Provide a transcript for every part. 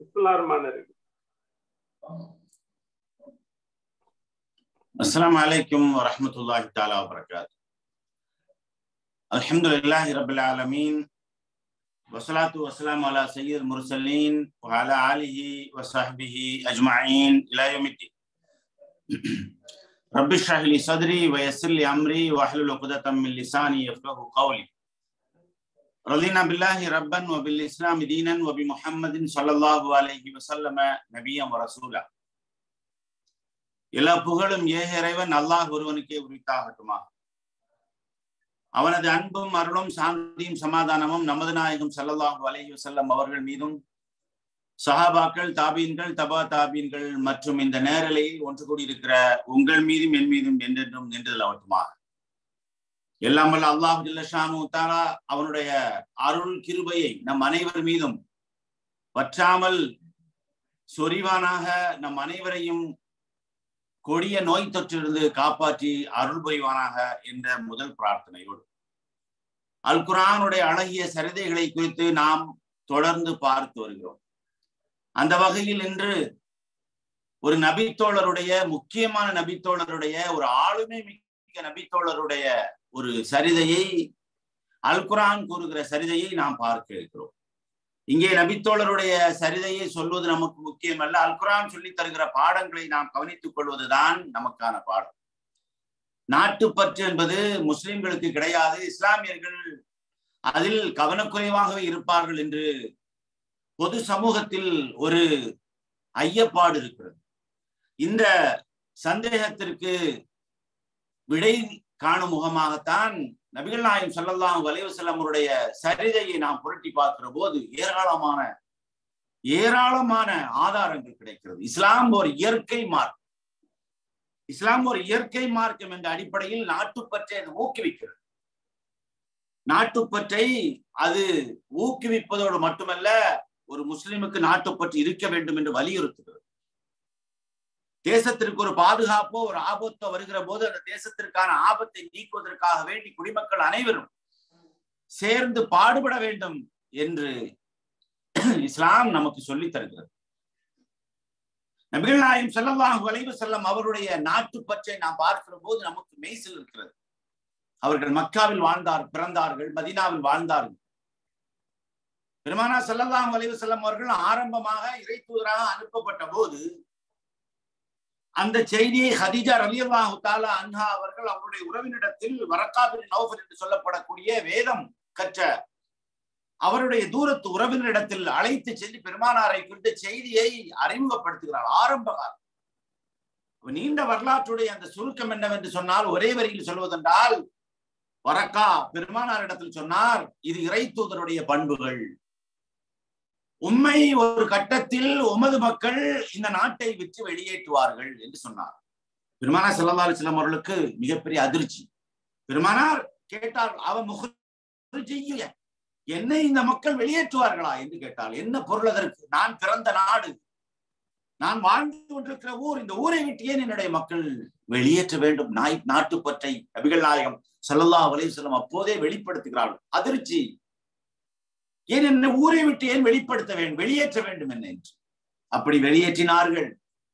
பிஸ்மில்லாஹிர்ரஹ்மானிர் ரஹீம் السلام عليكم ورحمة الله تعالى وبركاته الحمد لله رب العالمين والصلاة والسلام على سيد المرسلين وعلى آله وصحبه أجمعين إلى يوم الدين رب اشرح لي صدري ويسر لي أمري واحلل عقدة من لساني يفقه قولي رضينا بالله ربا وبالإسلام دينا وبمحمد صلى الله عليه وسلم نبيا ورسولا எல்லா புகழும் ஏக இறைவன் அல்லாஹ் ஒருவனுக்கே உரித்தாகட்டுமா அவனது அன்பும் அருளும் சாந்தியும் சமாதானமும் நமது நாயகம் ஸல்லல்லாஹு அலைஹி வஸல்லம் அவர்கள் மீதும் சஹாபாக்கள் தாபீன்கள் தபா தாபீன்கள் மற்றும் இந்த நேரலையில் ஒன்று கூடியிருக்கிற உங்கள் மீதும் என் மீதும் என்றென்றும் நின்றுதல் ஆகட்டுமா எல்லாம் வல்ல அல்லாஹ் ஜில்லஷானு தாலா அவனுடைய அருள் கிருபையை நம் அனைவர் மீதும் வற்றாமல் சொரிவானாக நம் அனைவரையும் கொடிய நோய் தொற்றிலிருந்து காப்பாற்றி அருள் புரிவானாக என்ற முதல் பிரார்த்தனையோடு அல் குரானுடைய அழகிய சரிதைகளை குறித்து நாம் தொடர்ந்து பார்த்து வருகிறோம் அந்த வகையில் இன்று ஒரு நபித்தோழருடைய முக்கியமான நபித்தோழருடைய ஒரு ஆளுமை மிக்க நபித்தோழருடைய ஒரு சரிதையை அல் குரான் கூறுகிற சரிதையை நாம் பார்க்க இருக்கிறோம் இங்கே நபித்தோழருடைய சரிதையை சொல்வது நமக்கு முக்கியம் அல்ல அல் குரான் சொல்லி தருகிற பாடங்களை நாம் கவனித்துக் கொள்வதுதான் நமக்கான பாடம் நாட்டுப்பற்று என்பது முஸ்லிம்களுக்கு கிடையாது இஸ்லாமியர்கள் அதில் கவனக்குறைவாகவே இருப்பார்கள் என்று பொது சமூகத்தில் ஒரு ஐயப்பாடு இருக்கிறது இந்த சந்தேகத்திற்கு விடை காணும் முகமாகத்தான் நபிகள் நாயம் சல்லல்லாஹு அலைவசல்லம் அவருடைய சரிதையை நாம் புரட்டி பார்க்கிற போது ஏராளமான ஏராளமான ஆதாரங்கள் கிடைக்கிறது இஸ்லாம் ஒரு இயற்கை மார்க்கம் இஸ்லாம் ஒரு இயற்கை மார்க்கம் என்ற அடிப்படையில் நாட்டுப்பற்றை அது ஊக்குவிக்கிறது நாட்டுப்பற்றை அது ஊக்குவிப்பதோடு மட்டுமல்ல ஒரு முஸ்லிமுக்கு நாட்டுப்பற்று இருக்க வேண்டும் என்று வலியுறுத்துகிறது தேசத்திற்கு ஒரு பாதுகாப்போ ஒரு ஆபத்தோ வருகிற போது அந்த தேசத்திற்கான ஆபத்தை நீக்குவதற்காக வேண்டி குடிமக்கள் அனைவரும் சேர்ந்து பாடுபட வேண்டும் என்று இஸ்லாம் நமக்கு சொல்லி தருகிறது நபிகள் நாயம் செல்லல்லாஹு வளைவு செல்லம் அவருடைய நாட்டுப்பற்றை நாம் பார்க்கிற போது நமக்கு மெய்சில் இருக்கிறது அவர்கள் மக்காவில் வாழ்ந்தார் பிறந்தார்கள் மதினாவில் வாழ்ந்தார்கள் பெருமானா செல்லல்லாஹு வளைவு செல்லம் அவர்கள் ஆரம்பமாக இறை தூதராக அனுப்பப்பட்ட போது அந்த செய்தியை ஹதிஜா ரலியல்லாஹு தாலா அன்ஹா அவர்கள் அவருடைய உறவினிடத்தில் வரக்காபின் நௌஃபல் என்று சொல்லப்படக்கூடிய வேதம் கற்ற அவருடைய தூரத்து உறவினரிடத்தில் அழைத்து சென்று பெருமானாரை குறித்த செய்தியை அறிமுகப்படுத்துகிறார் ஆரம்ப காலம் நீண்ட வரலாற்றுடைய அந்த சுருக்கம் என்னவென்று சொன்னால் ஒரே வரியில் சொல்வதென்றால் வரக்கா பெருமானாரிடத்தில் சொன்னார் இது இறை தூதருடைய பண்புகள் உண்மை ஒரு கட்டத்தில் உமது மக்கள் இந்த நாட்டை விற்று வெளியேற்றுவார்கள் என்று சொன்னார் பெருமானார் செல்லல்லா அலிஸ்லாம் அவர்களுக்கு மிகப்பெரிய அதிர்ச்சி பெருமானார் கேட்டார் அவன் முக என்னை இந்த மக்கள் வெளியேற்றுவார்களா என்று கேட்டால் என்ன பொருள் அதற்கு நான் பிறந்த நாடு நான் வாழ்ந்து கொண்டிருக்கிற ஊர் இந்த ஊரை விட்டு ஏன் என்னுடைய மக்கள் வெளியேற்ற வேண்டும் நாய் நாட்டுப்பற்றை நபிகள் நாயகம் சல்லல்லா அலையம் அப்போதே வெளிப்படுத்துகிறார்கள் அதிர்ச்சி ஏன் என்ன ஊரை விட்டு ஏன் வெளிப்படுத்த வேண்டும் வெளியேற்ற வேண்டும் என்ன என்று அப்படி வெளியேற்றினார்கள்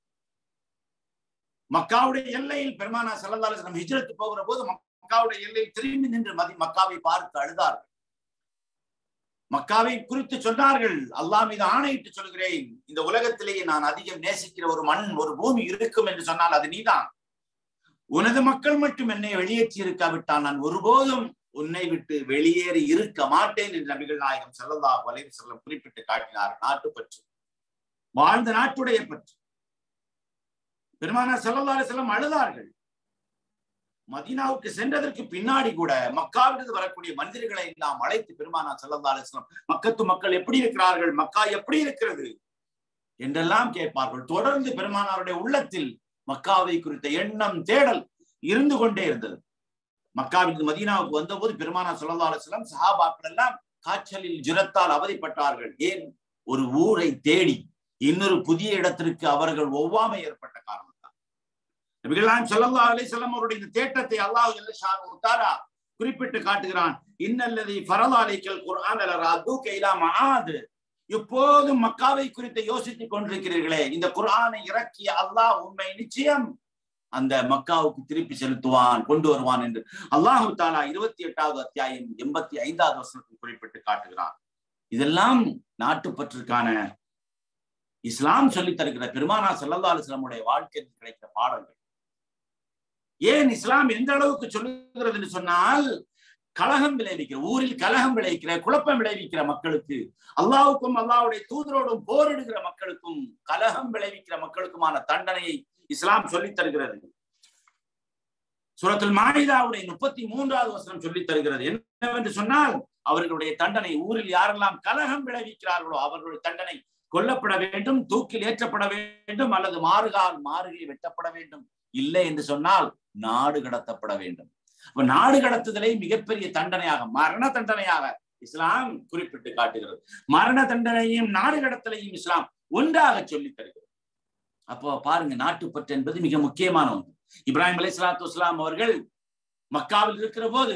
மக்காவுடைய எல்லையில் பெருமானா சல்லல்லாஹு ஹிஜ்ரத்து போகிற போது மக்காவுடைய எல்லையில் திரும்பி நின்று மதி மக்காவை பார்த்து அழுதார்கள் மக்காவை குறித்து சொன்னார்கள் அல்லாஹ் மீது ஆணையிட்டு சொல்கிறேன் இந்த உலகத்திலேயே நான் அதிகம் நேசிக்கிற ஒரு மண் ஒரு பூமி இருக்கும் என்று சொன்னால் அது நீதான் உனது மக்கள் மட்டும் என்னை வெளியேற்றி இருக்காவிட்டால் நான் ஒருபோதும் உன்னை விட்டு வெளியேறி இருக்க மாட்டேன் என்று நபிகள் நாயகம் செல்லல்லா வலைவு செல்லம் குறிப்பிட்டு காட்டினார் நாட்டு பற்று வாழ்ந்த நாட்டுடைய பற்று பெருமானார் செல்லல்லா செல்லம் அழுதார்கள் மதீனாவுக்கு சென்றதற்கு பின்னாடி கூட மக்காவிலிருந்து வரக்கூடிய மனிதர்களை நாம் அழைத்து பெருமானா செல்லல்லா அலிஸ்லாம் மக்கத்து மக்கள் எப்படி இருக்கிறார்கள் மக்கா எப்படி இருக்கிறது என்றெல்லாம் கேட்பார்கள் தொடர்ந்து பெருமானாருடைய உள்ளத்தில் மக்காவை குறித்த எண்ணம் தேடல் இருந்து கொண்டே இருந்தது மக்காவிலிருந்து மதீனாவுக்கு வந்தபோது பெருமானா சொல்லல்லா அலிஸ்லாம் சஹாபாக்கள் எல்லாம் காய்ச்சலில் ஜுரத்தால் அவதிப்பட்டார்கள் ஏன் ஒரு ஊரை தேடி இன்னொரு புதிய இடத்திற்கு அவர்கள் ஒவ்வாமை ஏற்பட்ட காரணம் நபிகளாம் சல்லா அலிசல்லாம் அவருடைய இந்த தேட்டத்தை அல்லாஹ் குறிப்பிட்டு காட்டுகிறான் இன்னல்லதி ஃபரலாலிக்கல் குர்ஆன் அலராது கைலா மஆது இப்போதும் மக்காவை குறித்து யோசித்துக் கொண்டிருக்கிறீர்களே இந்த குரானை இறக்கிய அல்லாஹ் உண்மை நிச்சயம் அந்த மக்காவுக்கு திருப்பி செலுத்துவான் கொண்டு வருவான் என்று அல்லாஹு தாலா இருபத்தி எட்டாவது அத்தியாயம் எண்பத்தி ஐந்தாவது வருஷத்தில் குறிப்பிட்டு காட்டுகிறான் இதெல்லாம் நாட்டுப்பற்றுக்கான இஸ்லாம் சொல்லித் தருகிற பெருமானா சல்லல்லா அலுவலமுடைய வாழ்க்கையில் கிடைக்கிற பாடங்கள் ஏன் இஸ்லாம் எந்த அளவுக்கு சொல்லுகிறது என்று சொன்னால் கலகம் விளைவிக்கிற ஊரில் கலகம் விளைவிக்கிற குழப்பம் விளைவிக்கிற மக்களுக்கு அல்லாவுக்கும் அல்லாவுடைய தூதரோடும் போரிடுகிற மக்களுக்கும் கலகம் விளைவிக்கிற மக்களுக்குமான தண்டனையை இஸ்லாம் சொல்லித் தருகிறது சுரத்தில் மாநிலாவுடைய முப்பத்தி மூன்றாவது வசனம் சொல்லித் தருகிறது என்னவென்று சொன்னால் அவர்களுடைய தண்டனை ஊரில் யாரெல்லாம் கலகம் விளைவிக்கிறார்களோ அவர்களுடைய தண்டனை கொல்லப்பட வேண்டும் தூக்கில் ஏற்றப்பட வேண்டும் அல்லது மாறுகால் மாறுகை வெட்டப்பட வேண்டும் இல்லை என்று சொன்னால் நாடு கடத்தப்பட வேண்டும் அப்ப நாடு கடத்துதலை மிகப்பெரிய தண்டனையாக மரண தண்டனையாக இஸ்லாம் குறிப்பிட்டு காட்டுகிறது மரண தண்டனையும் நாடு கடத்தலையும் இஸ்லாம் ஒன்றாக சொல்லி தருகிறது அப்போ பாருங்க நாட்டுப்பற்று என்பது மிக முக்கியமான ஒன்று இப்ராஹிம் அலி சலாத்து இஸ்லாம் அவர்கள் மக்காவில் இருக்கிற போது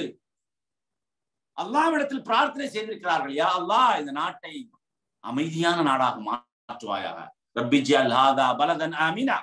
அல்லாவிடத்தில் பிரார்த்தனை செய்திருக்கிறார்கள் யா அல்லாஹ் இந்த நாட்டை அமைதியான நாடாக மாற்றுவாயாக ரப்பிஜி அல்ஹாதா பலதன் ஆமினா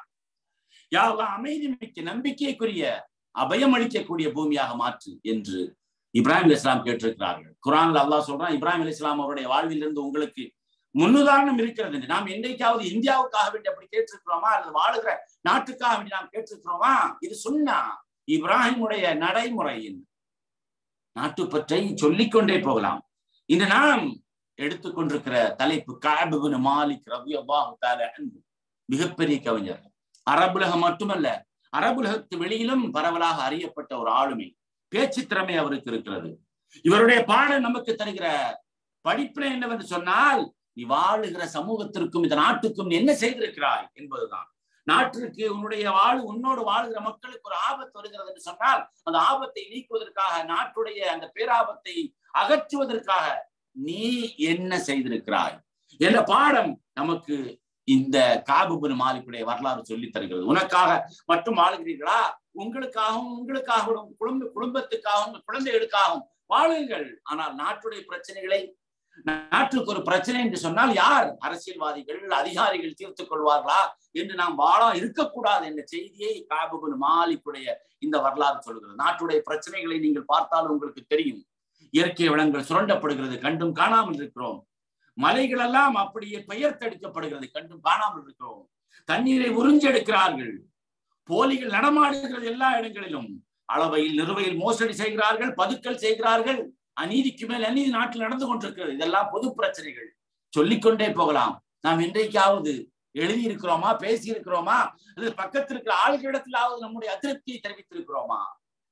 யா அல்லாஹ் அமைதி மிக்க நம்பிக்கைக்குரிய அபயம் அளிக்கக்கூடிய பூமியாக மாற்று என்று இப்ராஹிம் அலி இஸ்லாம் கேட்டிருக்கிறார்கள் குரான்ல அல்லாஹ் சொல்றான் இப்ராஹிம் அலி இஸ்லாம் அவருடைய வாழ்வில் இருந்து உங்களுக்கு முன்னுதாரணம் இருக்கிறது என்று நாம் என்றைக்காவது இந்தியாவுக்காக வேண்டி அப்படி கேட்டிருக்கிறோமா அல்லது வாழுகிற நாட்டுக்காக வேண்டி நாம் கேட்டிருக்கிறோமா இது சொன்னா இப்ராஹிமுடைய நடைமுறையின் நாட்டுப்பற்றை சொல்லிக்கொண்டே போகலாம் இன்று நாம் எடுத்துக்கொண்டிருக்கிற தலைப்பு காபுபின் மாலிக் ரவி அல்லாஹு மிகப்பெரிய கவிஞர் அரபுலகம் மட்டுமல்ல அரபுலகத்து வெளியிலும் பரவலாக அறியப்பட்ட ஒரு ஆளுமை பேச்சு திறமை அவருக்கு இருக்கிறது இவருடைய பாடல் நமக்கு தருகிற படிப்பினை என்னவென்று சொன்னால் நீ வாழுகிற சமூகத்திற்கும் இந்த நாட்டுக்கும் என்ன செய்திருக்கிறாய் என்பதுதான் நாட்டிற்கு உன்னுடைய வாழ் உன்னோடு வாழுகிற மக்களுக்கு ஒரு ஆபத்து வருகிறது என்று சொன்னால் அந்த ஆபத்தை நீக்குவதற்காக நாட்டுடைய அந்த பேராபத்தை அகற்றுவதற்காக நீ என்ன செய்திருக்கிறாய் என்ற பாடம் நமக்கு இந்த காபுபின் மாலிக்குடைய வரலாறு சொல்லி தருகிறது உனக்காக மட்டும் வாழுகிறீர்களா உங்களுக்காகவும் உங்களுக்காகவும் குடும்ப குடும்பத்துக்காகவும் குழந்தைகளுக்காகவும் வாழுங்கள் ஆனால் நாட்டுடைய பிரச்சனைகளை நாட்டுக்கு ஒரு பிரச்சனை என்று சொன்னால் யார் அரசியல்வாதிகள் அதிகாரிகள் தீர்த்துக் கொள்வார்களா என்று நாம் வாழா இருக்கக்கூடாது என்ற செய்தியை காபுபின் மாலிக்குடைய இந்த வரலாறு சொல்கிறது நாட்டுடைய பிரச்சனைகளை நீங்கள் பார்த்தால் உங்களுக்கு தெரியும் இயற்கை வளங்கள் சுரண்டப்படுகிறது கண்டும் காணாமல் இருக்கிறோம் மலைகள் எல்லாம் அப்படியே பெயர் தடுக்கப்படுகிறது கண்டும் காணாமல் இருக்கிறோம் தண்ணீரை உறிஞ்செடுக்கிறார்கள் போலிகள் நடமாடுகிறது எல்லா இடங்களிலும் அளவையில் நிறுவையில் மோசடி செய்கிறார்கள் பதுக்கல் செய்கிறார்கள் அநீதிக்கு மேல் அநீதி நாட்டில் நடந்து கொண்டிருக்கிறது இதெல்லாம் பொது பிரச்சனைகள் சொல்லிக்கொண்டே போகலாம் நாம் இன்றைக்காவது எழுதி இருக்கிறோமா பேசி இருக்கிறோமா அல்லது பக்கத்தில் இருக்கிற ஆளுகளிடத்திலாவது நம்முடைய அதிருப்தியை தெரிவித்திருக்கிறோமா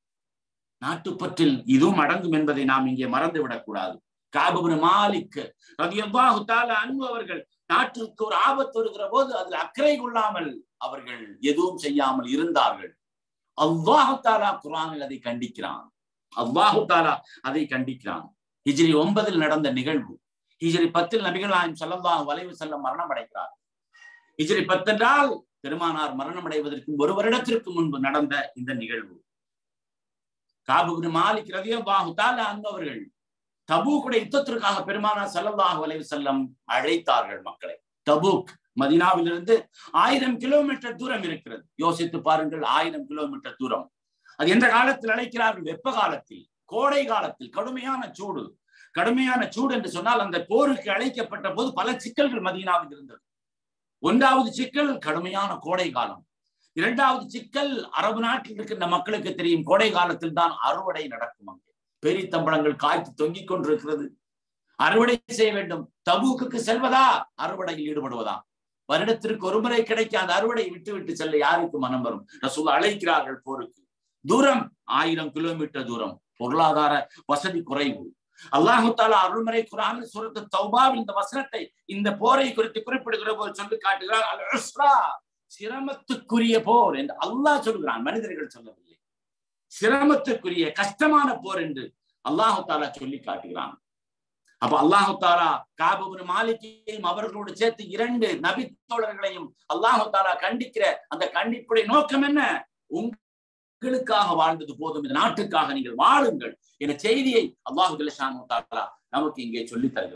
நாட்டுப்பற்றில் இதுவும் அடங்கும் என்பதை நாம் இங்கே மறந்து விடக்கூடாது காபுபின் மாலிக் ரதியல்லாஹு தால அன்பு அவர்கள் நாட்டிற்கு ஒரு ஆபத்து வருகிற போது அதில் அக்கறை கொள்ளாமல் அவர்கள் எதுவும் செய்யாமல் இருந்தார்கள் அல்லாஹு தாலா குரானில் அதை கண்டிக்கிறான் அல்லாஹு தாலா அதை கண்டிக்கிறான் ஹிஜ்ரி ஒன்பதில் நடந்த நிகழ்வு ஹிஜ்ரி பத்தில் நபிகள் நாயம் சல்லல்லாஹு வலைவு செல்லம் மரணம் அடைகிறார் ஹிஜ்ரி பத்தென்றால் பெருமானார் மரணம் அடைவதற்கு ஒரு வருடத்திற்கு முன்பு நடந்த இந்த நிகழ்வு காபுபின் மாலிக் ரதியல்லாஹு தாலா அன்பவர்கள் தபூக்குடைய யுத்தத்திற்காக பெருமானார் சல்லல்லாஹு வலைவு செல்லம் அழைத்தார்கள் மக்களை தபூக் மதினாவிலிருந்து ஆயிரம் கிலோமீட்டர் தூரம் இருக்கிறது யோசித்து பாருங்கள் ஆயிரம் கிலோமீட்டர் தூரம் அது எந்த காலத்தில் அழைக்கிறார்கள் வெப்ப காலத்தில் கோடை காலத்தில் கடுமையான சூடு கடுமையான சூடு என்று சொன்னால் அந்த போருக்கு அழைக்கப்பட்ட போது பல சிக்கல்கள் மதீனாவில் இருந்தது ஒன்றாவது சிக்கல் கடுமையான கோடை காலம் இரண்டாவது சிக்கல் அரபு நாட்டில் இருக்கின்ற மக்களுக்கு தெரியும் கோடை காலத்தில் தான் அறுவடை நடக்கும் அங்கே பெரித்தம்பளங்கள் காய்த்து தொங்கிக் கொண்டிருக்கிறது அறுவடை செய்ய வேண்டும் தபூக்கு செல்வதா அறுவடையில் ஈடுபடுவதா வருடத்திற்கு ஒரு முறை கிடைக்க அந்த அறுவடை விட்டு விட்டு செல்ல யாருக்கு மனம் வரும் ரசூல் அழைக்கிறார்கள் போருக்கு தூரம் ஆயிரம் கிலோமீட்டர் தூரம் பொருளாதார வசதி குறைவு அல்லாஹு தாலா அருள்முறை குரான் சுரத்து தௌபாவில் இந்த வசனத்தை இந்த போரை குறித்து குறிப்பிடுகிற போது சொல்லி காட்டுகிறார் அல் சிரமத்துக்குரிய போர் என்று அல்லாஹ் சொல்கிறான் மனிதர்கள் சொல்லவில்லை சிரமத்துக்குரிய கஷ்டமான போர் என்று அல்லாஹு தாலா சொல்லி காட்டுகிறான் அப்ப அல்லாஹு தாலா காபுபின் மாலிக்கையும் அவர்களோடு சேர்த்து இரண்டு நபி தோழர்களையும் அல்லாஹு தாலா கண்டிக்கிற அந்த கண்டிப்புடைய நோக்கம் என்ன உங்களுக்காக வாழ்ந்தது போதும் இந்த நாட்டுக்காக நீங்கள் வாழுங்கள் என செய்தியை அல்லாஹு தாலா நமக்கு இங்கே சொல்லி தருகிறான்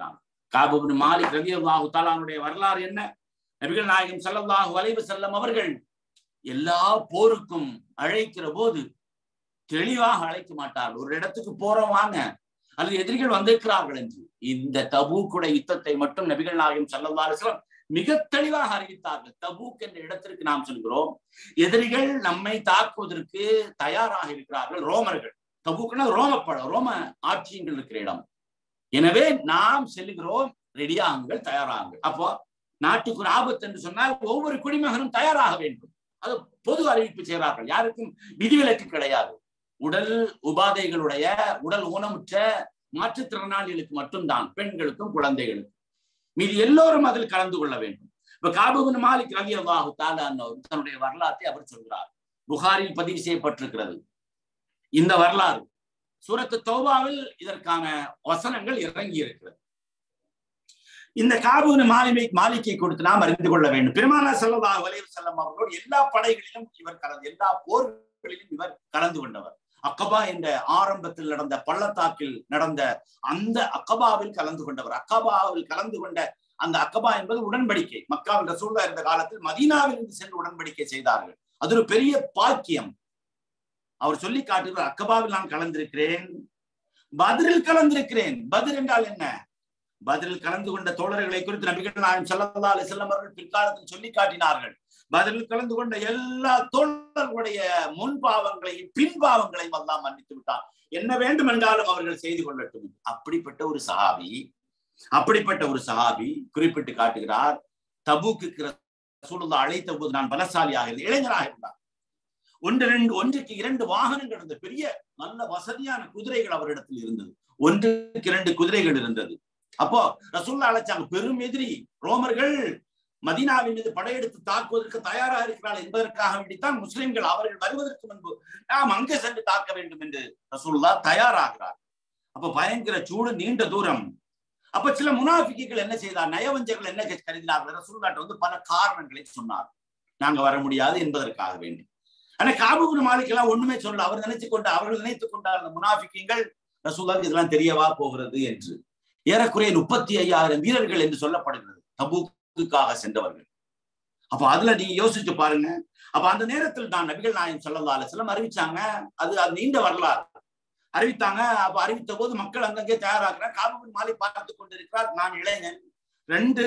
காபுபின் மாலிக் ரவி அல்லாஹு தாலானுடைய வரலாறு என்ன நபிகள் நாயகம் ஸல்லல்லாஹு அலைஹி வஸல்லம் அவர்கள் எல்லா போருக்கும் அழைக்கிற போது தெளிவாக அழைக்க மாட்டார் ஒரு இடத்துக்கு போறோம் வாங்க அல்லது எதிரிகள் வந்திருக்கிறார்கள் என்று இந்த தபூக்குட யுத்தத்தை மட்டும் நபிகள் நாயகம் ஸல்லல்லாஹு அலைஹி வஸல்லம் மிக தெளிவாக அறிவித்தார்கள் தபூக் என்ற இடத்திற்கு நாம் சொல்கிறோம் எதிரிகள் நம்மை தாக்குவதற்கு தயாராக இருக்கிறார்கள் ரோமர்கள் தபூக்குன்னா ரோமப்படம் ரோம ஆட்சியங்கள் இருக்கிற இடம் எனவே நாம் செல்லுகிறோம் ரெடியாகுங்கள் தயாராகுங்கள் அப்போ நாட்டுக்கு ஒரு ஆபத்து என்று சொன்னால் ஒவ்வொரு குடிமகனும் தயாராக வேண்டும் அது பொது அறிவிப்பு செய்கிறார்கள் யாருக்கும் விதிவிலக்கு கிடையாது உடல் உபாதைகளுடைய உடல் ஊனமுற்ற மாற்றுத்திறனாளிகளுக்கு மட்டும்தான் பெண்களுக்கும் குழந்தைகளுக்கும் மீது எல்லோரும் அதில் கலந்து கொள்ள வேண்டும் இப்ப காபுபின் மாலிக் ரவி அல்லாஹு தாலான்னவர் தன்னுடைய வரலாற்றை அவர் சொல்கிறார் புகாரில் பதிவு செய்யப்பட்டிருக்கிறது இந்த வரலாறு சூரத்து தௌபாவில் இதற்கான வசனங்கள் இறங்கி இருக்கிறது இந்த காபூன் மாலிமை மாலிக்கை கொடுத்து நாம் அறிந்து கொள்ள வேண்டும் பெருமானா செல்லதா வலைவு செல்லம் அவர்களோடு எல்லா படைகளிலும் இவர் கலந்து எல்லா போர்களிலும் இவர் கலந்து கொண்டவர் அக்கபா என்ற ஆரம்பத்தில் நடந்த பள்ளத்தாக்கில் நடந்த அந்த அக்கபாவில் கலந்து கொண்டவர் அக்கபாவில் கலந்து கொண்ட அந்த அக்கபா என்பது உடன்படிக்கை மக்காவில் ரசூல்லா இருந்த காலத்தில் மதீனாவில் இருந்து சென்று உடன்படிக்கை செய்தார்கள் அது ஒரு பெரிய பாக்கியம் அவர் சொல்லி காட்டுகிறார் அக்கபாவில் நான் கலந்திருக்கிறேன் பதிலில் கலந்திருக்கிறேன் பதில் என்றால் என்ன பதிலில் கலந்து கொண்ட தோழர்களை குறித்து நபிகள் நாயகம் ஸல்லல்லாஹு அலைஹி வஸல்லம் அவர்கள் பிற்காலத்தில் சொல்லி காட்டினார்கள் பதிலில் கலந்து கொண்ட எல்லா தோழர்களுடைய முன் பாவங்களையும் பின் பாவங்களையும் எல்லாம் மன்னித்து விட்டார் என்ன வேண்டும் என்றாலும் அவர்கள் செய்து கொள்ளட்டும் அப்படிப்பட்ட ஒரு சஹாபி அப்படிப்பட்ட ஒரு சஹாபி குறிப்பிட்டு காட்டுகிறார் தபூக்கு ரசூலுல்லாஹ் அழைத்த போது நான் பலசாலியாக இருந்தேன் இளைஞராக இருந்தார் ஒன்று ரெண்டு ஒன்றுக்கு இரண்டு வாகனங்கள் இருந்த பெரிய நல்ல வசதியான குதிரைகள் அவரிடத்தில் இருந்தது ஒன்றுக்கு இரண்டு குதிரைகள் இருந்தது அப்போ ரசூல்லா அழைச்சாங்க பெரும் எதிரி ரோமர்கள் மதீனாவின் மீது படையெடுத்து தாக்குவதற்கு தயாராக இருக்கிறார்கள் என்பதற்காக வேண்டித்தான் முஸ்லிம்கள் அவர்கள் வருவதற்கு முன்பு நாம் அங்கே சென்று தாக்க வேண்டும் என்று ரசூல்லா தயாராகிறார் அப்ப பயங்கர சூடு நீண்ட தூரம் அப்ப சில முனாஃபிக்குகள் என்ன செய்தார் நயவஞ்சர்கள் என்ன கருதினார்கள் ரசூல்லாட்ட வந்து பல காரணங்களை சொன்னார் நாங்க வர முடியாது என்பதற்காக வேண்டி ஆனா காபுகுரு மாலிக் எல்லாம் ஒண்ணுமே சொல்லல அவர் நினைச்சு கொண்டு அவர்கள் நினைத்துக் கொண்டார் அந்த முனாஃபிக்குங்கள் ரசூல்லாவுக்கு இதெல்லாம் தெரியவா போகிறது என்று ஏறக்குறைய முப்பத்தி ஐயாயிரம் வீரர்கள் என்று சொல்லப்படுகிறது தபூக்குக்காக சென்றவர்கள் அப்ப அதுல நீங்க யோசிச்சு பாருங்க அப்ப அந்த நேரத்தில் தான் நபிகள் நாயகம் ஸல்லல்லாஹு அலைஹி வஸல்லம் அறிவிச்சாங்க அது அது நீண்ட வரலாறு அறிவித்தாங்க அப்ப அறிவித்த போது மக்கள் அங்கங்கே தயாராகிறார் காபுபின் மாலை பார்த்து கொண்டிருக்கிறார் நான் இளைஞன் ரெண்டு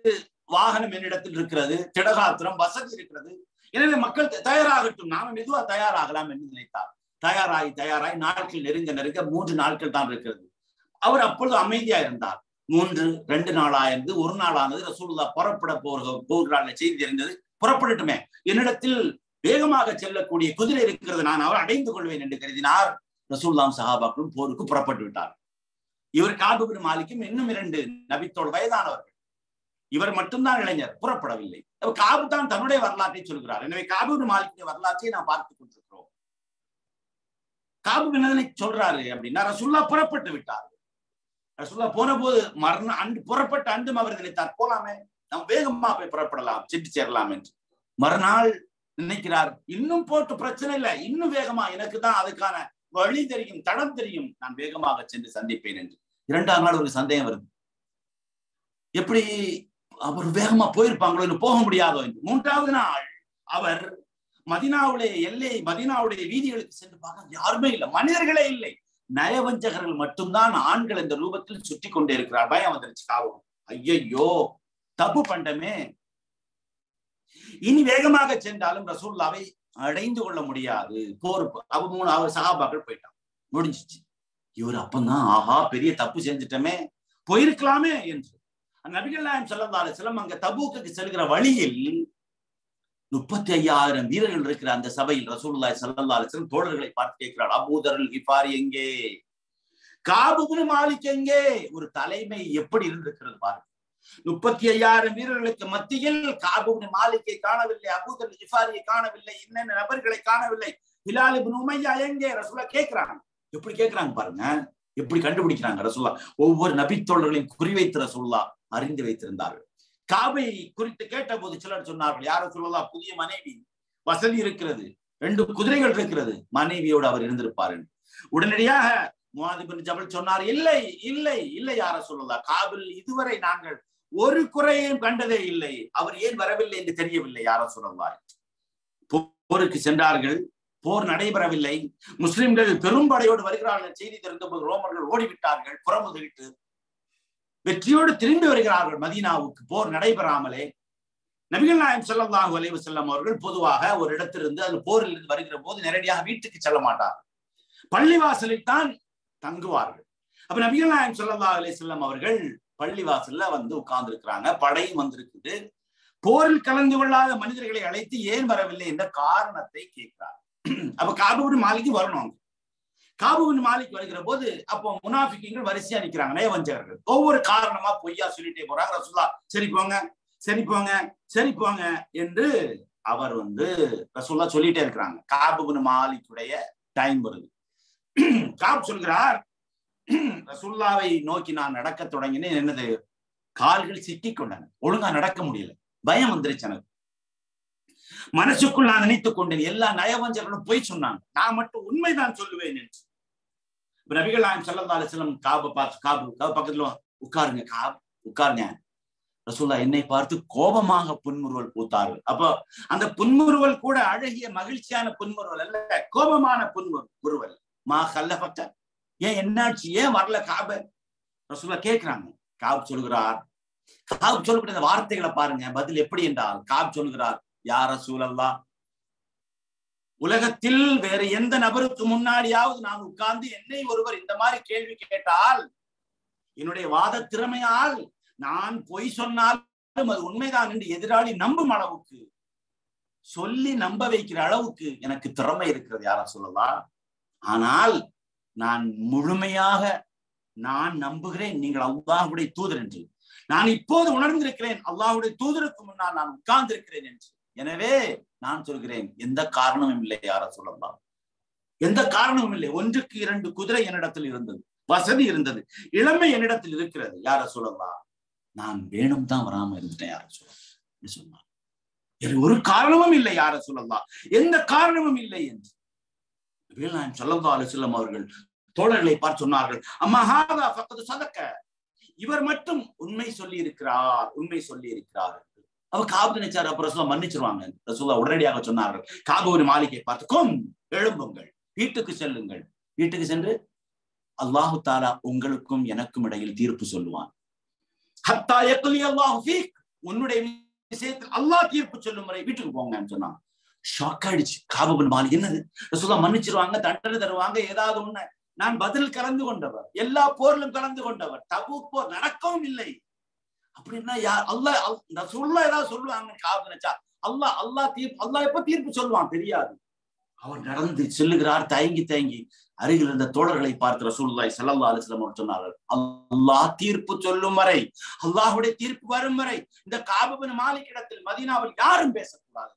வாகனம் என்னிடத்தில் இருக்கிறது திடகாத்திரம் வசதி இருக்கிறது எனவே மக்கள் தயாராகட்டும் நாம மெதுவா தயாராகலாம் என்று நினைத்தார் தயாராகி தயாராகி நாட்கள் நெருங்க நெருங்க மூன்று நாட்கள் தான் இருக்கிறது அவர் அப்பொழுது அமைதியா இருந்தார் மூன்று ரெண்டு நாளாயிருந்து ஒரு நாளானது ரசூலுல்லா புறப்பட போக போகிறாள் செய்தி தெரிந்தது புறப்படட்டுமே என்னிடத்தில் வேகமாக செல்லக்கூடிய குதிரை இருக்கிறது நான் அவர் அடைந்து கொள்வேன் என்று கருதினார் ரசூல்லாம் சஹாபாக்களும் போருக்கு புறப்பட்டு விட்டார் இவர் காபுபின் மாலிக்கும் இன்னும் இரண்டு நபித்தோள் வயதானவர்கள் இவர் மட்டும்தான் இளைஞர் புறப்படவில்லை காபு தான் தன்னுடைய வரலாற்றை சொல்கிறார் எனவே காபுபின் மாலிக்குடைய வரலாற்றை நாம் பார்த்துக் கொண்டிருக்கிறோம் காபு என்னதனை சொல்றாரு அப்படின்னா ரசுல்லா புறப்பட்டு விட்டார் ரசுல்லா போன போது மரண அன்று புறப்பட்ட அன்றும் அவர் நினைத்தார் போலாமே நாம் வேகமா போய் புறப்படலாம் சென்று சேரலாம் என்று மறுநாள் நினைக்கிறார் இன்னும் போட்டு பிரச்சனை இல்லை இன்னும் வேகமா எனக்கு தான் அதுக்கான வழி தெரியும் தடம் தெரியும் நான் வேகமாக சென்று சந்திப்பேன் என்று இரண்டாம் நாள் ஒரு சந்தேகம் வருது எப்படி அவர் வேகமா போயிருப்பாங்களோ போக முடியாதோ என்று மூன்றாவது நாள் அவர் மதினாவுடைய எல்லை மதினாவுடைய வீதிகளுக்கு சென்று பார்க்க யாருமே இல்லை மனிதர்களே இல்லை நயவஞ்சகர்கள் மட்டும்தான் ஆண்கள் இந்த ரூபத்தில் சுற்றி கொண்டே இருக்கிறார் பயம் வந்துருச்சு காவம் ஐயையோ தப்பு பண்ணமே இனி வேகமாக சென்றாலும் ரசூல்லாவை அடைந்து கொள்ள முடியாது போர் அவ மூணு அவர் சகாபாக்கள் போயிட்டான் முடிஞ்சிச்சு இவர் அப்பந்தான் ஆஹா பெரிய தப்பு செஞ்சிட்டமே போயிருக்கலாமே என்று நபிகள் நாயம் செல்லந்தாலே செல்லம் அங்க தபூக்கு செல்கிற வழியில் முப்பத்தி ஐயாயிரம் வீரர்கள் இருக்கிற அந்த சபையில் ரசூல்லாய் சல்லா அலிஸ்லம் தோழர்களை பார்த்து கேட்கிறார் அபூதரல் கிஃபாரி எங்கே காபுபுரு மாலிக் எங்கே ஒரு தலைமை எப்படி இருந்திருக்கிறது பாருங்க முப்பத்தி ஐயாயிரம் வீரர்களுக்கு மத்தியில் காபுபின் மாலிக்கை காணவில்லை அபூதர் ஜிஃபாரியை காணவில்லை இன்னென்ன நபர்களை காணவில்லை ஹிலால் இப்னு உமையா எங்கே ரசூலா கேட்கிறாங்க எப்படி கேட்கிறாங்க பாருங்க எப்படி கண்டுபிடிக்கிறாங்க ரசூல்லா ஒவ்வொரு நபித்தோழர்களையும் குறிவைத்து ரசூல்லா அறிந்து வைத்திருந்தார்கள் காபை குறித்து கேட்ட போது சிலர் சொன்னார்கள் யார சொல்லலாம் புதிய மனைவி வசதி இருக்கிறது ரெண்டு குதிரைகள் இருக்கிறது மனைவியோடு அவர் இருந்திருப்பார் உடனடியாக முவாதிபின் ஜபல் சொன்னார் இல்லை இல்லை இல்லை யார சொல்லலாம் காபில் இதுவரை நாங்கள் ஒரு குறையையும் கண்டதே இல்லை அவர் ஏன் வரவில்லை என்று தெரியவில்லை யார சொல்லலாம் போருக்கு சென்றார்கள் போர் நடைபெறவில்லை முஸ்லிம்கள் பெரும்படையோடு வருகிறார்கள் செய்தி தெரிந்தபோது ரோமர்கள் ஓடிவிட்டார்கள் புறமுதுகிட்டு வெற்றியோடு திரும்பி வருகிறார்கள் மதீனாவுக்கு போர் நடைபெறாமலே நபிகள் நாயம் செல்லல்லாஹு அலைவு செல்லம் அவர்கள் பொதுவாக ஒரு இடத்திலிருந்து அது போரில் இருந்து வருகிற போது நேரடியாக வீட்டுக்கு செல்ல மாட்டார் பள்ளிவாசலில் தான் தங்குவார்கள் அப்ப நபிகள் நாயம் செல்லல்லாஹு அலை செல்லம் அவர்கள் பள்ளிவாசல்ல வந்து உட்கார்ந்து இருக்கிறாங்க படையும் வந்திருக்குது போரில் கலந்து கொள்ளாத மனிதர்களை அழைத்து ஏன் வரவில்லை என்ற காரணத்தை கேட்கிறார் அப்ப காபுபின் மாலிக்கு வரணும் காபுபின் மாலிக் வருகிற போது அப்போ முனாஃபிக்கங்கள் வரிசையா நிக்கிறாங்க நயவஞ்சகர்கள் ஒவ்வொரு காரணமா பொய்யா சொல்லிட்டே போறாங்க ரசுல்லா சரி போங்க சரி போங்க சரி போங்க என்று அவர் வந்து ரசூல்லா சொல்லிட்டே இருக்கிறாங்க காபுபின் மாலிக்குடைய டைம் வருது காப் சொல்கிறார் ரசூல்லாவை நோக்கி நான் நடக்க தொடங்கினேன் என்னது கால்கள் சிக்கி கொண்டன ஒழுங்கா நடக்க முடியல பயம் வந்துருச்சு எனக்கு மனசுக்குள் நான் நினைத்துக் கொண்டேன் எல்லா நயவஞ்சர்களும் போய் சொன்னாங்க நான் மட்டும் உண்மைதான் சொல்லுவேன் என்று நபிகள் நாயம் சல்லா அலிஸ்லம் காப பார்த்து காபு காபு பக்கத்துல உட்காருங்க காப் உட்காருங்க ரசூல்லா என்னை பார்த்து கோபமாக புன்முறுவல் பூத்தார்கள் அப்போ அந்த புன்முறுவல் கூட அழகிய மகிழ்ச்சியான புன்முறுவல் அல்ல கோபமான புன்முறு முறுவல் மா கல்லபட்ட ஏன் என்னாச்சு ஏன் வரல காப ரசூல்லா கேட்கிறாங்க காப் சொல்கிறார் காப் சொல்லக்கூடிய அந்த வார்த்தைகளை பாருங்க பதில் எப்படி என்றால் காப் சொல்கிறார் யார சூழல்லா உலகத்தில் வேற எந்த நபருக்கு முன்னாடியாவது நான் உட்கார்ந்து என்னை ஒருவர் இந்த மாதிரி கேள்வி கேட்டால் என்னுடைய வாத திறமையால் நான் பொய் சொன்னாலும் அது உண்மைதான் என்று எதிராளி நம்பும் அளவுக்கு சொல்லி நம்ப வைக்கிற அளவுக்கு எனக்கு திறமை இருக்கிறது யார சொல்லலாம் ஆனால் நான் முழுமையாக நான் நம்புகிறேன் நீங்கள் அல்லாஹுடைய தூதர் என்று நான் இப்போது உணர்ந்திருக்கிறேன் அல்லாஹுடைய தூதருக்கு முன்னால் நான் உட்கார்ந்து இருக்கிறேன் என்று எனவே நான் சொல்கிறேன் எந்த காரணமும் இல்லை யார சொல்லலாம் எந்த காரணமும் இல்லை ஒன்றுக்கு இரண்டு குதிரை என்னிடத்தில் இருந்தது வசதி இருந்தது இளமை என்னிடத்தில் இருக்கிறது யார சொல்லலாம் நான் வேணும் தான் வராம இருந்துட்டேன் யார சொல்லலாம் சொன்னான் ஒரு காரணமும் இல்லை யார சொல்லலாம் எந்த காரணமும் இல்லை என்று நான் சொல்லல்லா அலுவலம் அவர்கள் தோழர்களை பார்த்து சொன்னார்கள் அம்மா ஹாதா பக்கத்து சதக்க இவர் மட்டும் உண்மை சொல்லி இருக்கிறார் உண்மை சொல்லி இருக்கிறார் அவ காபு நினைச்சார் அப்ப ரசூலா மன்னிச்சிருவாங்க ரசூலா உடனடியாக சொன்னார்கள் காபு ஒரு மாளிகை பார்த்து கொம் எழும்புங்கள் வீட்டுக்கு செல்லுங்கள் வீட்டுக்கு சென்று அல்லாஹு தாலா உங்களுக்கும் எனக்கும் இடையில் தீர்ப்பு சொல்லுவான் ஹத்தா யக்குலி அல்லாஹு ஃபீக் உன்னுடைய விஷயத்தில் அல்லாஹ் தீர்ப்பு சொல்லும் வரை வீட்டுக்கு போங்கன்னு சொன்னான் ஷாக் ஆயிடுச்சு காபுபின் மாலி என்னது ரசூலா மன்னிச்சிருவாங்க தண்டனை தருவாங்க ஏதாவது ஒண்ணு நான் பதில் கலந்து கொண்டவர் எல்லா போரிலும் கலந்து கொண்டவர் தபு போர் நடக்கவும் இல்லை அப்படின்னா யார் அல்லாஹ் ரசூல்லா ஏதாவது சொல்லுவாங்க காபு நினைச்சா அல்லாஹ் அல்லாஹ் தீர்ப்பு அல்லாஹ் எப்ப தீர்ப்பு சொல்லுவான் தெரியாது அவர் நடந்து செல்லுகிறார் தயங்கி தயங்கி அருகில் இருந்த தோழர்களை பார்த்து ரசூல்லாய் சல்லா அலிஸ்லாம் அவர் சொன்னார்கள் அல்லாஹ் தீர்ப்பு சொல்லும் வரை அல்லாஹுடைய தீர்ப்பு வரும் வரை இந்த காபபின் மாலிக் இடத்தில் மதீனாவில் யாரும் பேசக்கூடாது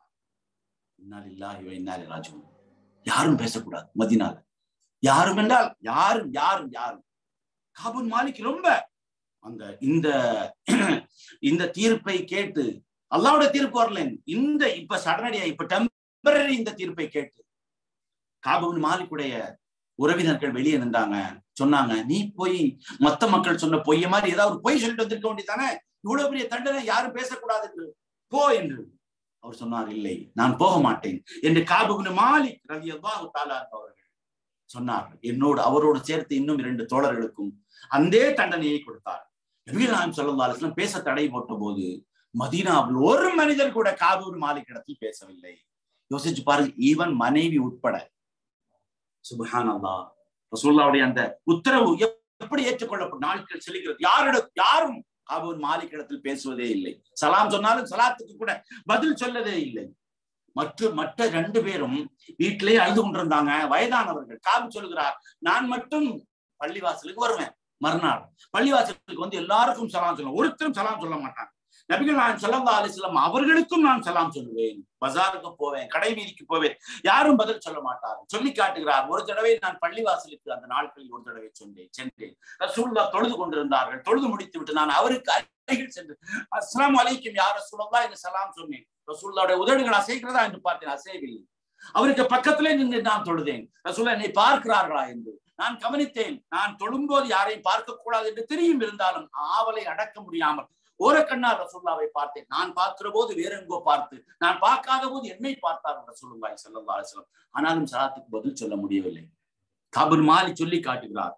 சொன்னார் யாரும் பேசக்கூடாது மதினால யாரும் என்றால் யாரும் யாரும் யாரும் காபுன் மாலிக் ரொம்ப அந்த இந்த இந்த தீர்ப்பை கேட்டு அல்லாவோட தீர்ப்பு வரல இந்த இப்ப சடனடியா இப்ப டெம்பரரி இந்த தீர்ப்பை கேட்டு காபுன் மாலிக்குடைய உறவினர்கள் வெளியே நின்றாங்க சொன்னாங்க நீ போய் மத்த மக்கள் சொன்ன பொய்ய மாதிரி ஏதாவது ஒரு பொய் சொல்லிட்டு வந்திருக்க வேண்டியதானே இவ்வளவு பெரிய தண்டனை யாரும் பேசக்கூடாது என்று போ என்று அவர் சொன்னார் இல்லை நான் போக மாட்டேன் என்று காபுபின் மாலிக் ரவி அல்லாஹு தாலா அவர்கள் சொன்னார் என்னோடு அவரோடு சேர்த்து இன்னும் இரண்டு தோழர்களுக்கும் அந்த தண்டனையை கொடுத்தார் நபிகளாம் சொல்லா பேச தடை போட்ட போது மதீனாவில் ஒரு மனிதர் கூட காபூர் மாலிக் இடத்தில் பேசவில்லை யோசிச்சு பாருங்க ஈவன் மனைவி உட்பட சுபஹான் அல்லா ரசூல்லாவுடைய அந்த உத்தரவு எப்படி ஏற்றுக்கொள்ளப்படும் நாட்கள் செல்கிறது யாரிட யாரும் காபூர் மாலிக் இடத்தில் பேசுவதே இல்லை சலாம் சொன்னாலும் சலாத்துக்கு கூட பதில் சொல்லதே இல்லை மற்ற மற்ற ரெண்டு பேரும் வீட்டிலேயே அழுது கொண்டிருந்தாங்க வயதானவர்கள் காபு சொல்கிறார் நான் மட்டும் பள்ளிவாசலுக்கு வருவேன் மறுநாள் பள்ளிவாசலுக்கு வந்து எல்லாருக்கும் சலாம் சொல்லுவேன் ஒருத்தரும் சலாம் சொல்ல மாட்டாங்க நபிகள் நான் சல்லா அலிஸ்லாம் அவர்களுக்கும் நான் சலாம் சொல்லுவேன் பஜாருக்கு போவேன் கடை வீதிக்கு போவேன் யாரும் பதில் சொல்ல மாட்டார் சொல்லி காட்டுகிறார் ஒரு தடவை நான் பள்ளிவாசலுக்கு அந்த நாட்களில் ஒரு தடவை சொன்னேன் சென்றேன் ரசூல்லா தொழுது கொண்டிருந்தார்கள் தொழுது முடித்து விட்டு நான் அவருக்கு அருகில் சென்று அஸ்லாம் அலைக்கும் யார் ரசூல்லா என்று சலாம் சொன்னேன் ரசூல்லாவுடைய உதடுகள் அசைக்கிறதா என்று பார்த்தேன் அசையவில்லை அவருக்கு பக்கத்திலே நின்று நான் தொழுதேன் ரசூல்லா என்னை பார்க்கிறார்களா என்று நான் கவனித்தேன் நான் தொழும்போது யாரையும் பார்க்க கூடாது என்று தெரியும் இருந்தாலும் ஆவலை அடக்க முடியாமல் ஒரு கண்ணால் ரசூல்லாவை பார்த்தேன் நான் பார்க்கிற போது வேற எங்கோ பார்த்து நான் பார்க்காத போது என்னை பார்த்தார் ரசூலுல்லாய் சல்லா அலிஸ்லாம் ஆனாலும் சலாத்துக்கு பதில் சொல்ல முடியவில்லை கபர் மாலி சொல்லி காட்டுகிறார்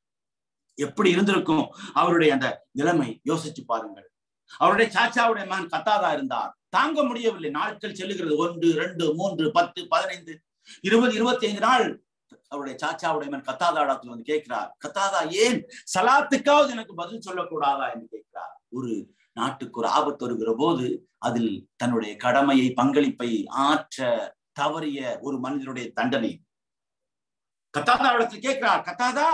எப்படி இருந்திருக்கும் அவருடைய அந்த நிலைமை யோசிச்சு பாருங்கள் அவருடைய சாச்சாவுடைய மகன் கத்தாதா இருந்தார் தாங்க முடியவில்லை நாட்கள் செல்லுகிறது ஒன்று ரெண்டு மூன்று பத்து பதினைந்து இருபது இருபத்தி ஐந்து நாள் அவருடைய சாச்சாவுடைய மகன் கத்தாதாடத்தில் வந்து கேட்கிறார் கத்தாதா ஏன் சலாத்துக்காவது எனக்கு பதில் சொல்லக்கூடாதா என்று கேட்கிறார் ஒரு நாட்டுக்கு ஒரு ஆபத்து வருகிற போது அதில் தன்னுடைய கடமையை பங்களிப்பை ஆற்ற தவறிய ஒரு மனிதனுடைய தண்டனை கத்தாதாவிடத்தில் கேட்கிறார் கத்தாதா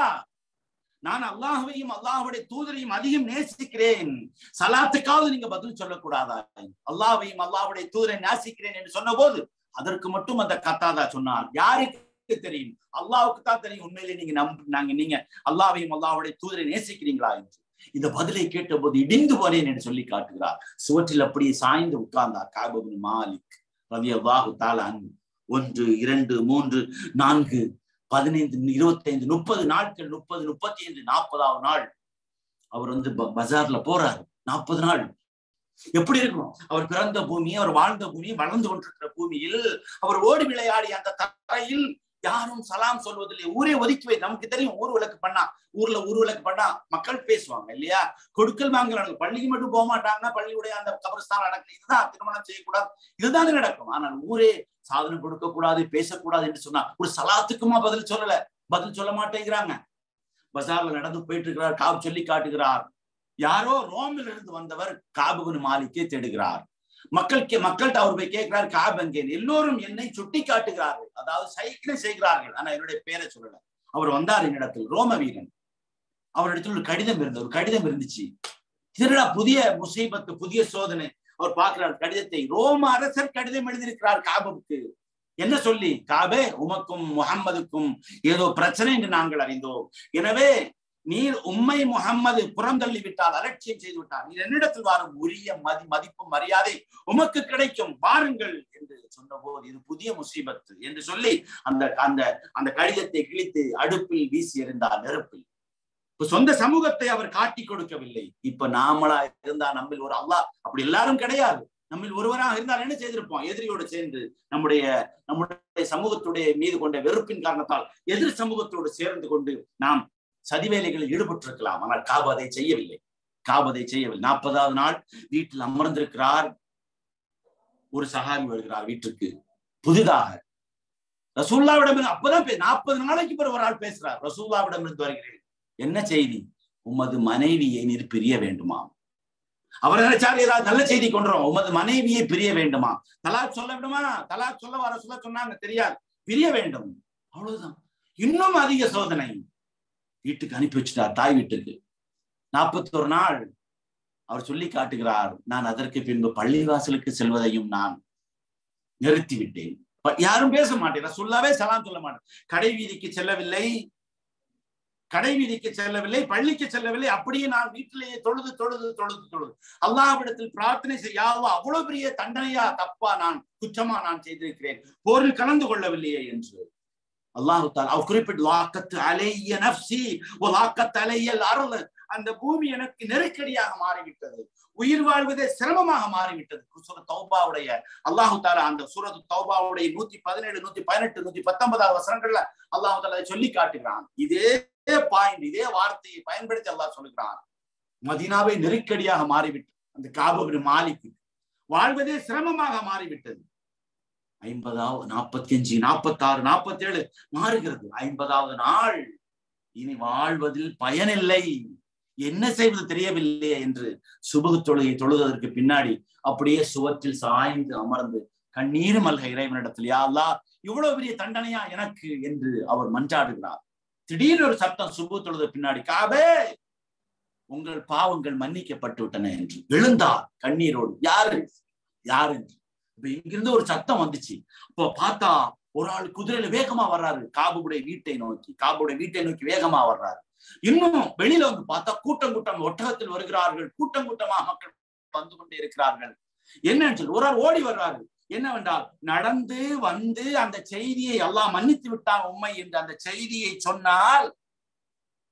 நான் அல்லாஹுவையும் அல்லாஹுடைய தூதரையும் அதிகம் நேசிக்கிறேன் சலாத்துக்காவது நீங்க பதில் சொல்லக்கூடாதா அல்லாஹையும் அல்லாஹுடைய தூதரை நேசிக்கிறேன் என்று சொன்ன போது அதற்கு மட்டும் அந்த கத்தாதா சொன்னார் யாருக்கு தெரியும் அல்லாவுக்கு தான் தெரியும் உண்மையிலே நீங்க நம்ப நாங்க நீங்க அல்லாவையும் அல்லாஹுடைய தூதரை நேசிக்கிறீங்களா என்று இந்த பதிலை கேட்ட போது இடிந்து போனேன் என்று சொல்லி காட்டுகிறார் சுவற்றில் அப்படியே சாய்ந்து உட்கார்ந்தார் காபபின் மாலிக் ரவி அல்லாஹு தாலான் ஒன்று இரண்டு மூன்று நான்கு பதினைந்து இருபத்தி ஐந்து முப்பது நாட்கள் முப்பது முப்பத்தி ஐந்து நாற்பதாவது நாள் அவர் வந்து பஜார்ல போறாரு நாற்பது நாள் எப்படி இருக்கும் அவர் பிறந்த பூமி அவர் வாழ்ந்த பூமி வளர்ந்து கொண்டிருக்கிற பூமியில் அவர் ஓடி விளையாடி அந்த தரையில் யாரும் சலாம் சொல்வதில்லை ஊரே ஒதுக்கி வை நமக்கு தெரியும் ஊர் விளக்கு பண்ணா ஊர்ல ஊர் விளக்கு பண்ணா மக்கள் பேசுவாங்க இல்லையா கொடுக்கல் வாங்கல் நடக்கும் பள்ளிக்கு மட்டும் போக மாட்டாங்கன்னா பள்ளியுடைய அந்த கபரஸ்தான் நடக்கல இதுதான் திருமணம் செய்யக்கூடாது இதுதானே நடக்கும் ஆனால் ஊரே சாதனம் கொடுக்க கூடாது பேசக்கூடாது என்று சொன்னா ஒரு சலாத்துக்குமா பதில் சொல்லல பதில் சொல்ல மாட்டேங்கிறாங்க பசார்ல நடந்து போயிட்டு இருக்கிறார் காப் சொல்லி காட்டுகிறார் யாரோ ரோமில் இருந்து வந்தவர் காபுபின் மாலிக்கே தேடுகிறார் மக்கள் மக்கள்கிட்ட அவர் போய் கேட்கிறார் காப் எங்கேன் எல்லோரும் என்னை சுட்டி காட்டுகிறார்கள் அதாவது சைக்கிளை செய்கிறார்கள் ஆனா என்னுடைய பேரை சொல்லல அவர் வந்தார் என்னிடத்தில் ரோம வீரன் அவரிடத்தில் ஒரு கடிதம் இருந்தது ஒரு கடிதம் இருந்துச்சு திருடா புதிய முசீபத்து புதிய சோதனை அவர் பார்க்கிறார் கடிதத்தை ரோம அரசர் கடிதம் எழுதியிருக்கிறார் காபுக்கு என்ன சொல்லி காபே உமக்கும் முகம்மதுக்கும் ஏதோ பிரச்சனை என்று நாங்கள் அறிந்தோம் எனவே நீர் உம்மை முகம்மது புறம் தள்ளி விட்டால் அலட்சியம் செய்து விட்டார் நீர் என்னிடத்தில் வாரும் உரிய மதி மதிப்பும் மரியாதை உமக்கு கிடைக்கும் வாருங்கள் என்று சொன்ன போது இது புதிய முசீபத்து என்று சொல்லி அந்த அந்த அந்த கடிதத்தை கிழித்து அடுப்பில் வீசி எறிந்தார் நெருப்பில் இப்ப சொந்த சமூகத்தை அவர் காட்டி கொடுக்கவில்லை இப்ப நாமளா இருந்தா நம்மில் ஒரு அல்லாஹ் அப்படி எல்லாரும் கிடையாது நம்மில் ஒருவராக இருந்தால் என்ன செய்திருப்போம் எதிரியோடு சேர்ந்து நம்முடைய நம்முடைய சமூகத்துடைய மீது கொண்ட வெறுப்பின் காரணத்தால் எதிர் சமூகத்தோடு சேர்ந்து கொண்டு நாம் சதிவேலைகளில் ஈடுபட்டிருக்கலாம் ஆனால் காபு அதை செய்யவில்லை காபு அதை செய்யவில்லை நாற்பதாவது நாள் வீட்டில் அமர்ந்திருக்கிறார் ஒரு சகாபி வருகிறார் வீட்டுக்கு புதிதாக ரசூல்லாவிடம் அப்பதான் நாற்பது நாளைக்கு பிறகு ஒரு ஆள் பேசுறார் ரசூல்லாவிடம் இருந்து வருகிறேன் என்ன செய்தி உமது மனைவியை நீர் பிரிய வேண்டுமா அவர் நினைச்சாரு ஏதாவது நல்ல செய்தி கொண்டுறோம் உமது மனைவியை பிரிய வேண்டுமா தலாக் சொல்ல விடுமா தலாக் சொல்ல வர சொல்ல சொன்னாங்க தெரியாது பிரிய வேண்டும் அவ்வளவுதான் இன்னும் அதிக சோதனை வீட்டுக்கு அனுப்பி வச்சுட்டார் தாய் வீட்டுக்கு நாற்பத்தொரு நாள் அவர் சொல்லி காட்டுகிறார் நான் அதற்கு பின்பு பள்ளிவாசலுக்கு செல்வதையும் நான் நிறுத்தி விட்டேன் யாரும் பேச மாட்டேன் சொல்லாவே சலாம் சொல்ல மாட்டேன் கடை வீதிக்கு செல்லவில்லை கடை வீதிக்கு செல்லவில்லை பள்ளிக்கு செல்லவில்லை அப்படியே நான் வீட்டிலேயே தொழுது தொழுது தொழுது தொழுது அல்லாஹ்விடத்தில் பிரார்த்தனை செய்யாவோ அவ்வளவு பெரிய தண்டனையா தப்பா நான் குற்றமா நான் செய்திருக்கிறேன் போரில் கலந்து கொள்ளவில்லையே என்று அல்லாஹு தால் அவர் குறிப்பிட்டு லாக்கத்து அலைய நப்சி ஓ லாக்கத்து அலையல் அருள் அந்த பூமி எனக்கு நெருக்கடியாக மாறிவிட்டது உயிர் வாழ்வதே சிரமமாக மாறிவிட்டது சுர தௌபாவுடைய அல்லாஹு தாலா அந்த சூரத் தௌபாவுடைய நூத்தி பதினேழு நூத்தி பதினெட்டு நூத்தி பத்தொன்பதாவது வசனங்கள்ல அல்லாஹு தாலா அதை சொல்லி காட்டுகிறான் இதே பாயிண்ட் இதே வார்த்தையை பயன்படுத்தி அல்லாஹ் சொல்லுகிறான் மதினாவை நெருக்கடியாக மாறிவிட்டது அந்த காபு மாலிக்கு வாழ்வதே சிரமமாக மாறிவிட்டது ஐம்பதாவது நாற்பத்தி அஞ்சு நாற்பத்தி ஆறு நாற்பத்தி ஏழு மாறுகிறது ஐம்பதாவது நாள் இனி வாழ்வதில் பயனில்லை என்ன செய்வது தெரியவில்லையே என்று சுபகு தொழுகை தொழுவதற்கு பின்னாடி அப்படியே சுவற்றில் சாய்ந்து அமர்ந்து கண்ணீர் மல்க இறைவனிடத்தில் யா அல்லா இவ்வளவு பெரிய தண்டனையா எனக்கு என்று அவர் மன்றாடுகிறார் திடீர்னு ஒரு சத்தம் சுபு தொழுத பின்னாடி காபே உங்கள் பாவங்கள் மன்னிக்கப்பட்டு விட்டன என்று எழுந்தார் கண்ணீரோடு யாரு யாரு என்று இப்ப இங்கிருந்து ஒரு சத்தம் வந்துச்சு அப்போ பார்த்தா ஒரு ஆள் குதிரையில வேகமா வர்றாரு காபுடைய வீட்டை நோக்கி காபுடைய வீட்டை நோக்கி வேகமா வர்றாரு இன்னும் வெளியில வந்து பார்த்தா கூட்டம் கூட்டம் ஒட்டகத்தில் வருகிறார்கள் கூட்டம் கூட்டமா மக்கள் வந்து கொண்டே இருக்கிறார்கள் என்னன்னு சொல்லி ஒரு ஆள் ஓடி வர்றாரு என்னவென்றால் நடந்து வந்து அந்த செய்தியை எல்லாம் மன்னித்து விட்டான் உண்மை என்று அந்த செய்தியை சொன்னால்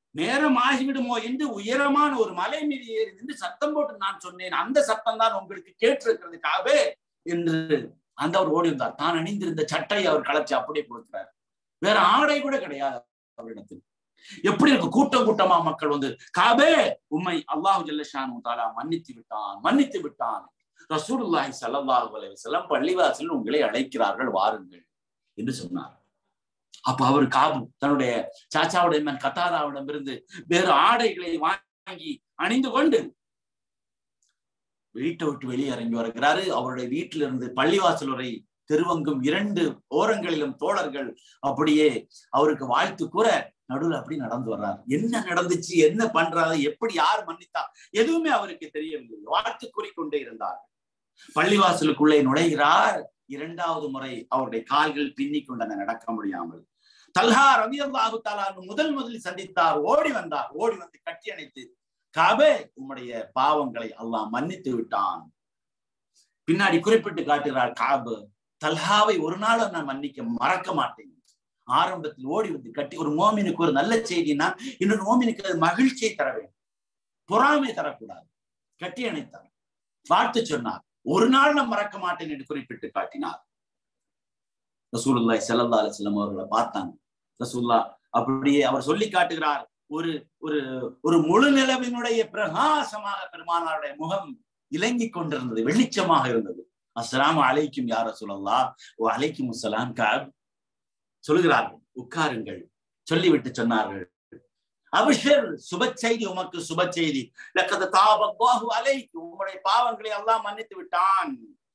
நேரம் ஆகிவிடுமோ என்று உயரமான ஒரு மலை மீது ஏறி நின்று சத்தம் போட்டு நான் சொன்னேன் அந்த சத்தம் தான் உங்களுக்கு கேட்டிருக்கிறதுக்காகவே என்று அந்த அவர் ஓடி வந்தார் தான் அணிந்திருந்த சட்டை அவர் களைச்சு அப்படியே கொடுக்கிறார் வேற ஆடை கூட கிடையாது அவரிடத்தில் எப்படி இருக்கு கூட்டம் கூட்டமா மக்கள் வந்து காபே உண்மை அல்லாஹு ஜல்லஷானு தாலா மன்னித்து விட்டான் மன்னித்து விட்டான் ரசூலுல்லாஹி ஸல்லல்லாஹு அலைஹி வஸல்லம் பள்ளிவாசலில் உங்களை அழைக்கிறார்கள் வாருங்கள் என்று சொன்னார் அப்ப அவர் காபு தன்னுடைய சாச்சாவுடைய மகன் கத்தாதாவிடம் இருந்து வேறு ஆடைகளை வாங்கி அணிந்து கொண்டு வீட்டை விட்டு வெளியே இறங்கி வருகிறாரு அவருடைய வீட்டிலிருந்து பள்ளிவாசல் வரை தெருவங்கும் இரண்டு ஓரங்களிலும் தோழர்கள் அப்படியே அவருக்கு வாழ்த்து கூற நடுவில் அப்படி நடந்து வர்றார் என்ன நடந்துச்சு என்ன பண்றாரு எப்படி யார் மன்னித்தா எதுவுமே அவருக்கு தெரியவில்லை வாழ்த்து கூறிக்கொண்டே இருந்தார் பள்ளிவாசலுக்குள்ளே நுழைகிறார் இரண்டாவது முறை அவருடைய கால்கள் பின்னி கொண்டன நடக்க முடியாமல் தல்ஹா ரவி அல்லாஹு முதல் முதலில் சந்தித்தார் ஓடி வந்தார் ஓடி வந்து கட்டி அணைத்து காபே உம்முடைய பாவங்களை அல்லாஹ் மன்னித்து விட்டான் பின்னாடி குறிப்பிட்டு காட்டுகிறார் காபு தல்ஹாவை ஒரு நாளும் நான் மன்னிக்க மறக்க மாட்டேன் ஆரம்பத்தில் ஓடி வந்து கட்டி ஒரு மோமினுக்கு ஒரு நல்ல செய்தினா இன்னொரு மோமினுக்கு அது மகிழ்ச்சியை தர வேண்டும் பொறாமை தரக்கூடாது கட்டி அணைத்தார் வாழ்த்து சொன்னார் ஒரு நாள் நான் மறக்க மாட்டேன் என்று குறிப்பிட்டு காட்டினார் ரசூலுல்லாய் செல்லல்லா அலிஸ்லாம் அவர்களை பார்த்தாங்க ரசூல்லா அப்படியே அவர் சொல்லி காட்டுகிறார் ஒரு ஒரு ஒரு முழு நிலவினுடைய பிரகாசமாக பெருமானாருடைய முகம் இலங்கிக் கொண்டிருந்தது வெளிச்சமாக இருந்தது அஸ்லாம் அலைக்கும் யார சொல்லல்லா ஓ அலைக்கும் அஸ்லாம் காப் சொல்லுகிறார்கள் உட்காருங்கள் சொல்லிவிட்டு சொன்னார்கள் அபிஷர் சுப செய்தி உமக்கு சுப செய்தி லக்கத தாபல்லாஹு அலைக்கு உங்களுடைய பாவங்களை எல்லாம் மன்னித்து விட்டான்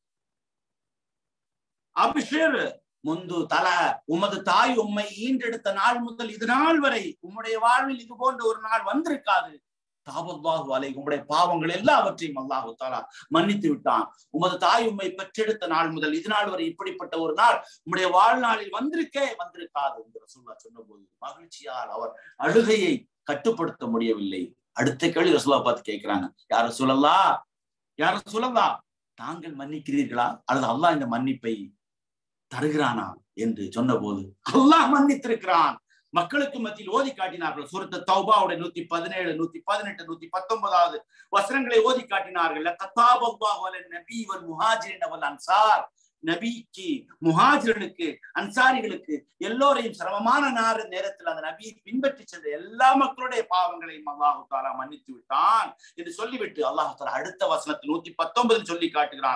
அபிஷர் முந்து தல உமது தாய் உம்மை ஈண்டெடுத்த நாள் முதல் இது நாள் வரை உம்முடைய வாழ்வில் இது போன்ற ஒரு நாள் வந்திருக்காது தாபல்லாஹு அலை உம்முடைய பாவங்கள் எல்லாவற்றையும் அல்லாஹு தாலா மன்னித்து விட்டான் உமது தாய் உம்மை பெற்றெடுத்த நாள் முதல் இது நாள் வரை இப்படிப்பட்ட ஒரு நாள் உம்முடைய வாழ்நாளில் வந்திருக்கே வந்திருக்காது என்று ரசூல்லா சொன்ன போது மகிழ்ச்சியால் அவர் அழுகையை கட்டுப்படுத்த முடியவில்லை அடுத்த கேள்வி ரசூலா பார்த்து கேட்கிறாங்க யார சொல்லலா யார சொல்லலா தாங்கள் மன்னிக்கிறீர்களா அல்லது அல்லாஹ் இந்த மன்னிப்பை தருகிறானா என்று சொன்ன போது அல்லாஹ் மன்னித்திருக்கிறான் மக்களுக்கு மத்தியில் ஓதி காட்டினார்கள் சூரத்த தௌபாவுடைய நூத்தி பதினேழு நூத்தி பதினெட்டு நூத்தி பத்தொன்பதாவது வசனங்களை ஓதி காட்டினார்கள் நபீவன் முஹாஜிரின் அவல் அன்சார் நபிக்கு முஹாஜிரனுக்கு அன்சாரிகளுக்கு எல்லோரையும் சிரமமான நாறு நேரத்தில் அந்த நபியை பின்பற்றி சென்ற எல்லா மக்களுடைய பாவங்களையும் அல்லாஹு தாலா மன்னித்து விட்டான் என்று சொல்லிவிட்டு அல்லாஹு தாலா அடுத்த வசனத்தில் நூத்தி பத்தொன்பதில் சொல்லி காட்டுகிறான்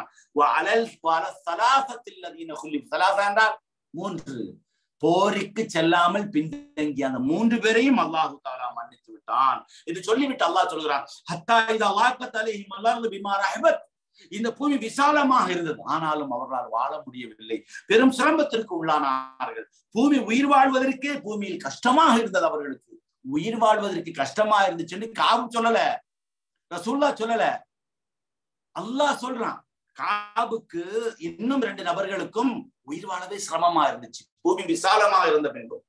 மூன்று போருக்கு செல்லாமல் பின்தங்கிய அந்த மூன்று பேரையும் அல்லாஹு தாலா மன்னித்து விட்டான் என்று சொல்லிவிட்டு அல்லாஹ் சொல்கிறான் ஹத்தா இதா வாக்கத்தாலே மலர்ந்து பிமார் அஹபத் இந்த பூமி விசாலமாக இருந்தது ஆனாலும் அவர்களால் வாழ முடியவில்லை பெரும் சிரமத்திற்கு உள்ளானார்கள் பூமி உயிர் வாழ்வதற்கே பூமியில் கஷ்டமாக இருந்தது அவர்களுக்கு உயிர் வாழ்வதற்கு கஷ்டமா இருந்துச்சுன்னு காவும் சொல்லல ரசூல்லா சொல்லல அல்லாஹ் சொல்றான் காபுக்கு இன்னும் ரெண்டு நபர்களுக்கும் உயிர் வாழவே சிரமமா இருந்துச்சு பூமி விசாலமா இருந்த பின்பும்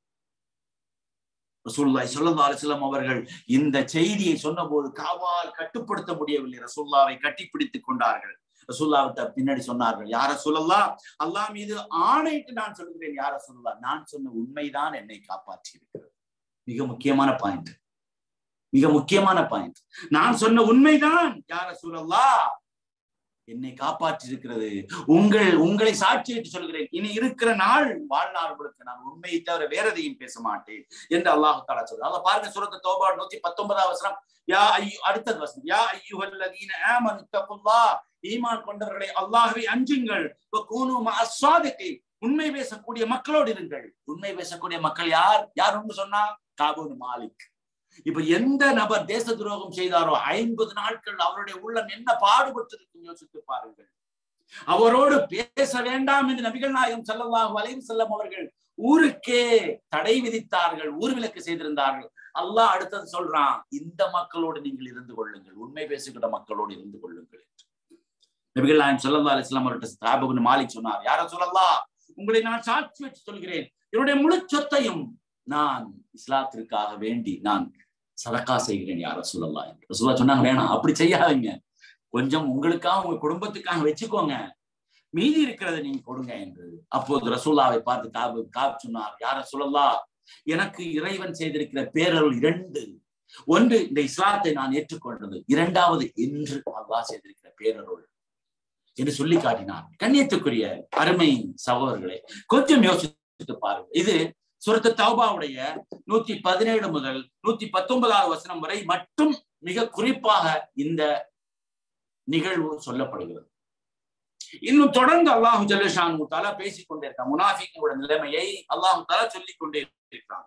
ரசூல்லாய் சொல்லா அலிஸ்லாம் அவர்கள் இந்த செய்தியை சொன்னபோது காவால் கட்டுப்படுத்த முடியவில்லை ரசூல்லாவை கட்டிப்பிடித்துக் கொண்டார்கள் ரசூல்லாவிட்ட பின்னாடி சொன்னார்கள் யார சொல்லலாம் அல்லாஹ் மீது ஆணையிட்டு நான் சொல்கிறேன் யார சொல்லலாம் நான் சொன்ன உண்மைதான் என்னை காப்பாற்றி இருக்கிறது மிக முக்கியமான பாயிண்ட் மிக முக்கியமான பாயிண்ட் நான் சொன்ன உண்மைதான் யார சொல்லலா என்னை காப்பாற்றி இருக்கிறது உங்கள் உங்களை சாட்சியிட்டு சொல்கிறேன் இனி இருக்கிற நாள் வாழ்நாள் உங்களுக்கு நான் உண்மையை தவிர வேற எதையும் பேச மாட்டேன் என்று அல்லாஹு தாலா சொல்றாங்க அதை பாருங்க சுரத்த தோபா நூத்தி பத்தொன்பதாம் வசனம் யா ஐயோ அடுத்தது வசனம் யா ஐயுஹல்லதீன ஆமனு தகுல்லாஹ் ஈமான் கொண்டவர்களை அல்லாஹ்வை அஞ்சுங்கள் கூனு மஅஸ்ஸாதிகி உண்மை பேசக்கூடிய மக்களோடு இருங்கள் உண்மை பேசக்கூடிய மக்கள் யார் யார் ஒன்று சொன்னா காபூன் மாலிக் இப்ப எந்த நபர் தேச துரோகம் செய்தாரோ ஐம்பது நாட்கள் அவருடைய உள்ளம் என்ன பாடுபட்டிருக்கும் யோசித்து பாருங்கள் அவரோடு பேச வேண்டாம் என்று நபிகள் நாயகம் செல்லவாக வலைவு செல்லம் அவர்கள் ஊருக்கே தடை விதித்தார்கள் ஊர் விலக்கு செய்திருந்தார்கள் அல்லாஹ் அடுத்தது சொல்றான் இந்த மக்களோடு நீங்கள் இருந்து கொள்ளுங்கள் உண்மை பேசுகிற மக்களோடு இருந்து கொள்ளுங்கள் நபிகள் நாயம் செல்லல்லா அலிஸ்லாம் அவர்கிட்ட சாபுன் மாலிக் சொன்னார் யார சொல்லலாம் உங்களை நான் சாட்சி வச்சு சொல்கிறேன் என்னுடைய முழு சொத்தையும் நான் இஸ்லாத்திற்காக வேண்டி நான் சதக்கா செய்கிறேன் யார சொல்லலாம் என்று சொல்ல சொன்னாங்க வேணாம் அப்படி செய்யாதீங்க கொஞ்சம் உங்களுக்காக உங்க குடும்பத்துக்காக வச்சுக்கோங்க மீதி இருக்கிறத நீங்க கொடுங்க என்று அப்போது ரசூல்லாவை பார்த்து காபு காப் சொன்னார் யார சொல்லலாம் எனக்கு இறைவன் செய்திருக்கிற பேரருள் இரண்டு ஒன்று இந்த இஸ்லாத்தை நான் ஏற்றுக்கொண்டது இரண்டாவது என்று அல்லாஹ் செய்திருக்கிற பேரருள் என்று சொல்லி காட்டினான் கண்ணியத்துக்குரிய அருமை சகோதரர்களே கொஞ்சம் யோசித்து பாருங்க இது சுரத்து தௌபாவுடைய நூத்தி பதினேழு முதல் நூத்தி பத்தொன்பதாவது வசனம் வரை மட்டும் மிக குறிப்பாக இந்த நிகழ்வு சொல்லப்படுகிறது இன்னும் தொடர்ந்து அல்லாஹு ஜல்லேஷானு தாலா பேசிக் கொண்டே இருக்கான் முனாஃபிக்கோட நிலைமையை அல்லாஹு தாலா சொல்லிக் கொண்டே இருக்கிறான்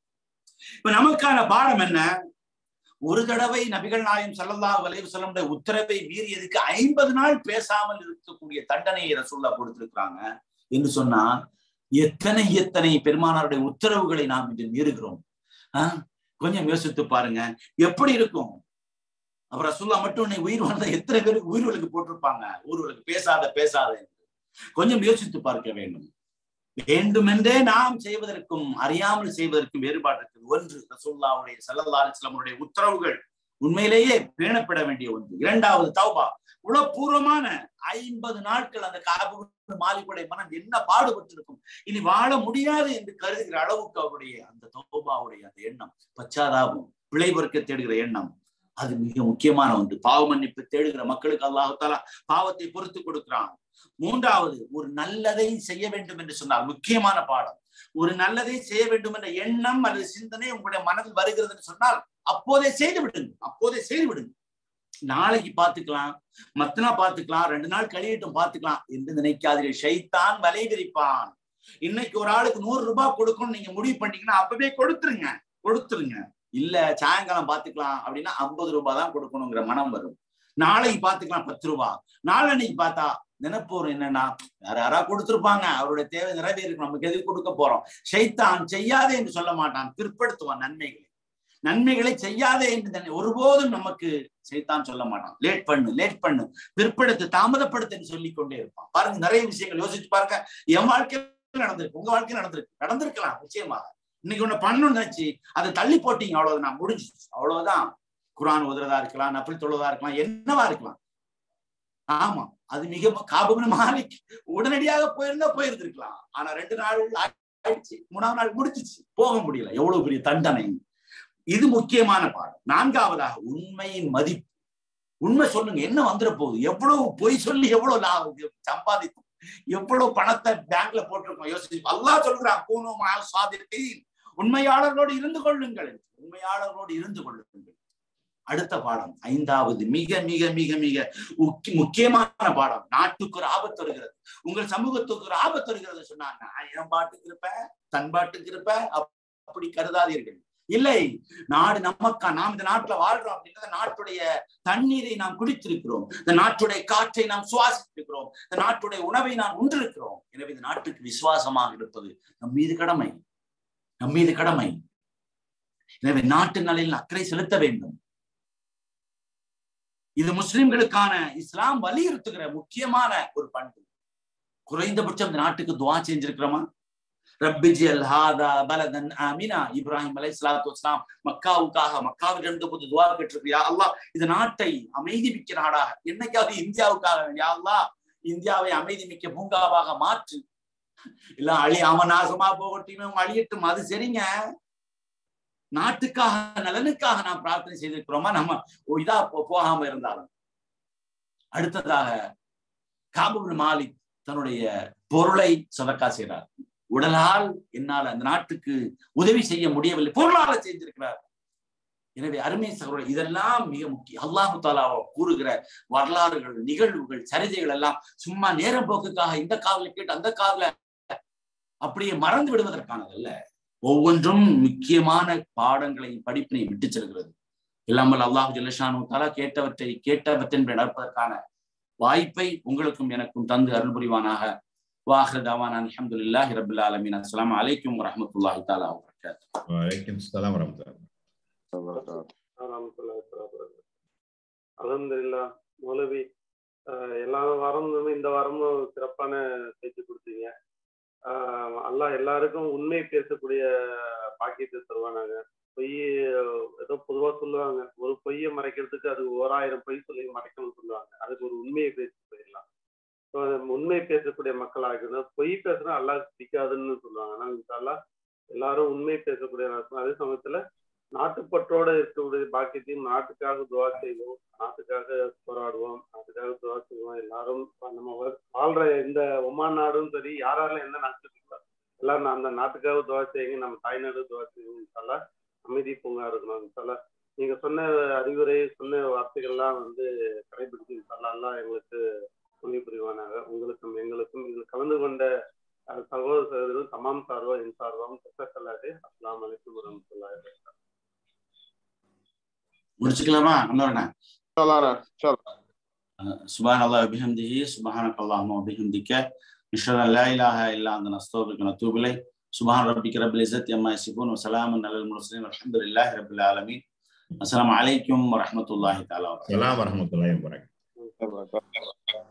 இப்ப நமக்கான பாடம் என்ன ஒரு தடவை நபிகள் நாயம் சல்லல்லாஹு அலைஹி வஸல்லம் உத்தரவை மீறியதுக்கு ஐம்பது நாள் பேசாமல் இருக்கக்கூடிய தண்டனையை ரசூல்லா கொடுத்திருக்கிறாங்க என்று சொன்னா எத்தனை எத்தனை பெருமானாருடைய உத்தரவுகளை நாம் இன்று மீறுகிறோம் ஆஹ் கொஞ்சம் யோசித்து பாருங்க எப்படி இருக்கும் அப்புறம் ரசூல்லா மட்டும் உன்னை உயிர் வாழ்ந்த எத்தனை பேருக்கு உயிர்களுக்கு போட்டிருப்பாங்க ஊர்களுக்கு பேசாத பேசாத என்று கொஞ்சம் யோசித்து பார்க்க வேண்டும் வேண்டுமென்றே நாம் செய்வதற்கும் அறியாமல் செய்வதற்கும் வேறுபாடு இருக்குது ஒன்று ரசூல்லாவுடைய சல்லல்லா அலிஸ்லாமுடைய உத்தரவுகள் உண்மையிலேயே பேணப்பட வேண்டிய ஒன்று இரண்டாவது தௌபா உளப்பூர்வமான ஐம்பது நாட்கள் அந்த காபு மாலிகுடைய மனம் என்ன பாடுபட்டிருக்கும் இனி வாழ முடியாது என்று கருதுகிற அளவுக்கு அவருடைய அந்த தௌபாவுடைய அந்த எண்ணம் பச்சாதாபம் பிழை பொறுக்க தேடுகிற எண்ணம் அது மிக முக்கியமான ஒன்று பாவ மன்னிப்பு தேடுகிற மக்களுக்கு அல்லாஹாலா பாவத்தை பொறுத்து கொடுக்கிறான் மூன்றாவது ஒரு நல்லதை செய்ய வேண்டும் என்று சொன்னால் முக்கியமான பாடம் ஒரு நல்லதை செய்ய வேண்டும் என்ற எண்ணம் அல்லது சிந்தனை உங்களுடைய மனதில் வருகிறது என்று சொன்னால் அப்போதே செய்து விடுங்க அப்போதே செய்து விடுங்க நாளைக்கு பார்த்துக்கலாம் மத்தனா பார்த்துக்கலாம் ரெண்டு நாள் கழியட்டும் பார்த்துக்கலாம் என்று நினைக்காதீர்கள் ஷைத்தான் வலை விரிப்பான் இன்னைக்கு ஒரு ஆளுக்கு நூறு ரூபாய் கொடுக்கணும் நீங்க முடிவு பண்ணீங்கன்னா அப்பவே கொடுத்துருங்க கொடுத்துருங்க இல்ல சாயங்காலம் பாத்துக்கலாம் அப்படின்னா ஐம்பது ரூபாய் தான் கொடுக்கணுங்கிற மனம் வரும் நாளைக்கு பாத்துக்கலாம் பத்து ரூபா நாளன்னைக்கு பார்த்தா நினைப்போம் என்னன்னா யார யாரா கொடுத்துருப்பாங்க அவருடைய தேவை நிறைவேறிக்கும் நமக்கு எதுக்கு கொடுக்க போறோம் ஷைத்தான் செய்யாதே என்று சொல்ல மாட்டான் பிற்படுத்துவான் நன்மைகளை நன்மைகளை செய்யாதே என்று தன்னை ஒருபோதும் நமக்கு சைத்தான் சொல்ல மாட்டான் லேட் பண்ணு லேட் பண்ணு பிற்படுத்து தாமதப்படுத்து சொல்லி கொண்டே இருப்பான் பாருங்க நிறைய விஷயங்கள் யோசிச்சு பாருங்க என் வாழ்க்கையில் நடந்திருக்கு உங்க வாழ்க்கையில் நடந்திருக்கு நடந்திருக்கலாம் நிச்சயமாக இன்னைக்கு ஒண்ணு பண்ணணும்னு நினைச்சு அதை தள்ளி போட்டீங்க அவ்வளவு நான் முடிஞ்சிச்சு அவ்வளவுதான் குரான் ஓதுறதா இருக்கலாம் நப்பில் தொழுவதா இருக்கலாம் என்னவா இருக்கலாம் ஆமா அது மிக காபுன்னு மாலிக் உடனடியாக போயிருந்தா போயிருந்திருக்கலாம் ஆனா ரெண்டு நாள் ஆயிடுச்சு மூணாவது நாள் முடிச்சிச்சு போக முடியல எவ்வளவு பெரிய தண்டனை இது முக்கியமான பாடம் நான்காவதாக உண்மையின் மதிப்பு உண்மை சொல்லுங்க என்ன வந்துட போகுது எவ்வளவு பொய் சொல்லி எவ்வளவு லாபம் சம்பாதித்தோம் எவ்வளவு பணத்தை பேங்க்ல போட்டிருக்கோம் யோசிச்சு அல்லா சொல்கிறான் பூனும் சாதித்தை உண்மையாளர்களோடு இருந்து கொள்ளுங்கள் உண்மையாளர்களோடு இருந்து கொள்ளுங்கள் அடுத்த பாடம் ஐந்தாவது மிக மிக மிக மிக முக்கியமான பாடம் நாட்டுக்கு ஒரு ஆபத்து வருகிறது உங்கள் சமூகத்துக்கு ஒரு ஆபத்து வருகிறது சொன்னா நான் என் பாட்டுக்கு இருப்பேன் தன் பாட்டுக்கு இருப்பேன் அப்படி கருதாதீர்கள் இல்லை நாடு நமக்கா நாம் இந்த நாட்டுல வாழ்றோம் அப்படின்றத நாட்டுடைய தண்ணீரை நாம் குடித்திருக்கிறோம் இந்த நாட்டுடைய காற்றை நாம் சுவாசித்திருக்கிறோம் இந்த நாட்டுடைய உணவை நாம் உண்டிருக்கிறோம் எனவே இந்த நாட்டுக்கு விசுவாசமாக இருப்பது நம் மீது கடமை நம் மீது கடமை எனவே நாட்டு நலையில் அக்கறை செலுத்த வேண்டும் இது முஸ்லிம்களுக்கான இஸ்லாம் வலியுறுத்துகிற முக்கியமான ஒரு பண்பு குறைந்தபட்சம் இந்த நாட்டுக்கு துவா செஞ்சிருக்கிறோமா ரப்பிஜியல் ஹாதா பலதன் ஆமினா இப்ராஹிம் அலை சலாத்து வஸ்லாம் மக்காவுக்காக மக்காவிலிருந்து போது துவா பெற்றிருக்கியா அல்லாஹ் இந்த நாட்டை அமைதி மிக்க நாடாக என்னைக்காவது இந்தியாவுக்காக யா அல்லாஹ் இந்தியாவை அமைதி மிக்க பூங்காவாக மாற்று இல்ல அழி அவன் நாசமா போகட்டும் அழியட்டும் அது சரிங்க நாட்டுக்காக நலனுக்காக நாம் பிரார்த்தனை செய்திருக்கிறோமா நம்ம இதா போகாம இருந்தாலும் அடுத்ததாக காபுல் மாலிக் தன்னுடைய பொருளை சதக்கா செய்கிறார் உடலால் என்னால் அந்த நாட்டுக்கு உதவி செய்ய முடியவில்லை பொருளால செஞ்சிருக்கிறார் எனவே அருமை சகோதரர் இதெல்லாம் மிக முக்கியம் அல்லாஹு தாலா கூறுகிற வரலாறுகள் நிகழ்வுகள் சரிதைகள் எல்லாம் சும்மா நேரம் போக்குக்காக இந்த காதல கேட்டு அந்த காதல அப்படியே மறந்து விடுவதற்கானதல்ல ஒவ்வொன்றும் முக்கியமான பாடங்களை படிப்பினை விட்டு செல்கிறது இல்லாமல் அல்லாஹு ஜல்லஷானு தாலா கேட்டவற்றை கேட்டவற்றின் நடப்பதற்கான வாய்ப்பை உங்களுக்கும் எனக்கும் தந்து அருள் புரிவானாக واخر دعوانا الحمد لله رب العالمين السلام عليكم ورحمه الله تعالى وبركاته وعليكم السلام ورحمه அலமதுல்லா மௌலவி எல்லா வாரமும் இந்த வாரமும் சிறப்பான பேச்சு கொடுத்தீங்க அல்லாஹ் எல்லாருக்கும் உண்மை பேசக்கூடிய பாக்கியத்தை தருவானாங்க பொய் ஏதோ பொதுவா சொல்லுவாங்க ஒரு பொய்யை மறைக்கிறதுக்கு அது ஓராயிரம் பொய் சொல்லி மறைக்கணும்னு சொல்லுவாங்க அதுக்கு ஒரு உண்மையை பேசி போயிடலாம் உண்மை பேசக்கூடிய மக்களாக இருக்கணும் பொய் பேசுனா அல்லாஹ் பிடிக்காதுன்னு சொல்லுவாங்க ஆனால் இன்ஷால்லா எல்லாரும் உண்மை பேசக்கூடிய நாட்கள் அதே சமயத்துல நாட்டுப்பற்றோட இருக்கக்கூடிய பாக்கியத்தையும் நாட்டுக்காக துவா செய்வோம் நாட்டுக்காக போராடுவோம் நாட்டுக்காக துவா செய்வோம் எல்லாரும் நம்ம வ- வாழ்ற இந்த ஒமான் நாடும் சரி யாராலும் எந்த நாட்டுக்கு எல்லாரும் அந்த நாட்டுக்காக துவா செய்யுங்க நம்ம தாய்நாடு துவா செய்யுங்க சொல்ல அமைதி பூங்கா இருக்கணும் சொல்ல நீங்க சொன்ன அறிவுரை சொன்ன வார்த்தைகள்லாம் வந்து கடைபிடிச்சு சொல்லலாம் எங்களுக்கு துணை புரிவானாக உங்களுக்கும் எங்களுக்கும் இதில் கலந்து கொண்ட அஹ், சகோதர சகோதரர்கள் தமாம் சார்வா என் சார்பாம் சொல்லாது அஸ்லாம் அலைக்கும் வரமத்துல்லாஹி முடிச்சுக்கலாமா இன்னொரு சொல்லலாம் சொல்ல سبحان الله وبحمده سبحانك اللهم وبحمدك نشهد ان لا اله الا انت نستغفرك ونتوب اليك سبحان ربك رب العزه عما يصفون وسلام على المرسلين والحمد لله رب العالمين السلام عليكم ورحمه الله تعالى وبركاته السلام ورحمة الله وبركاته சொல்ல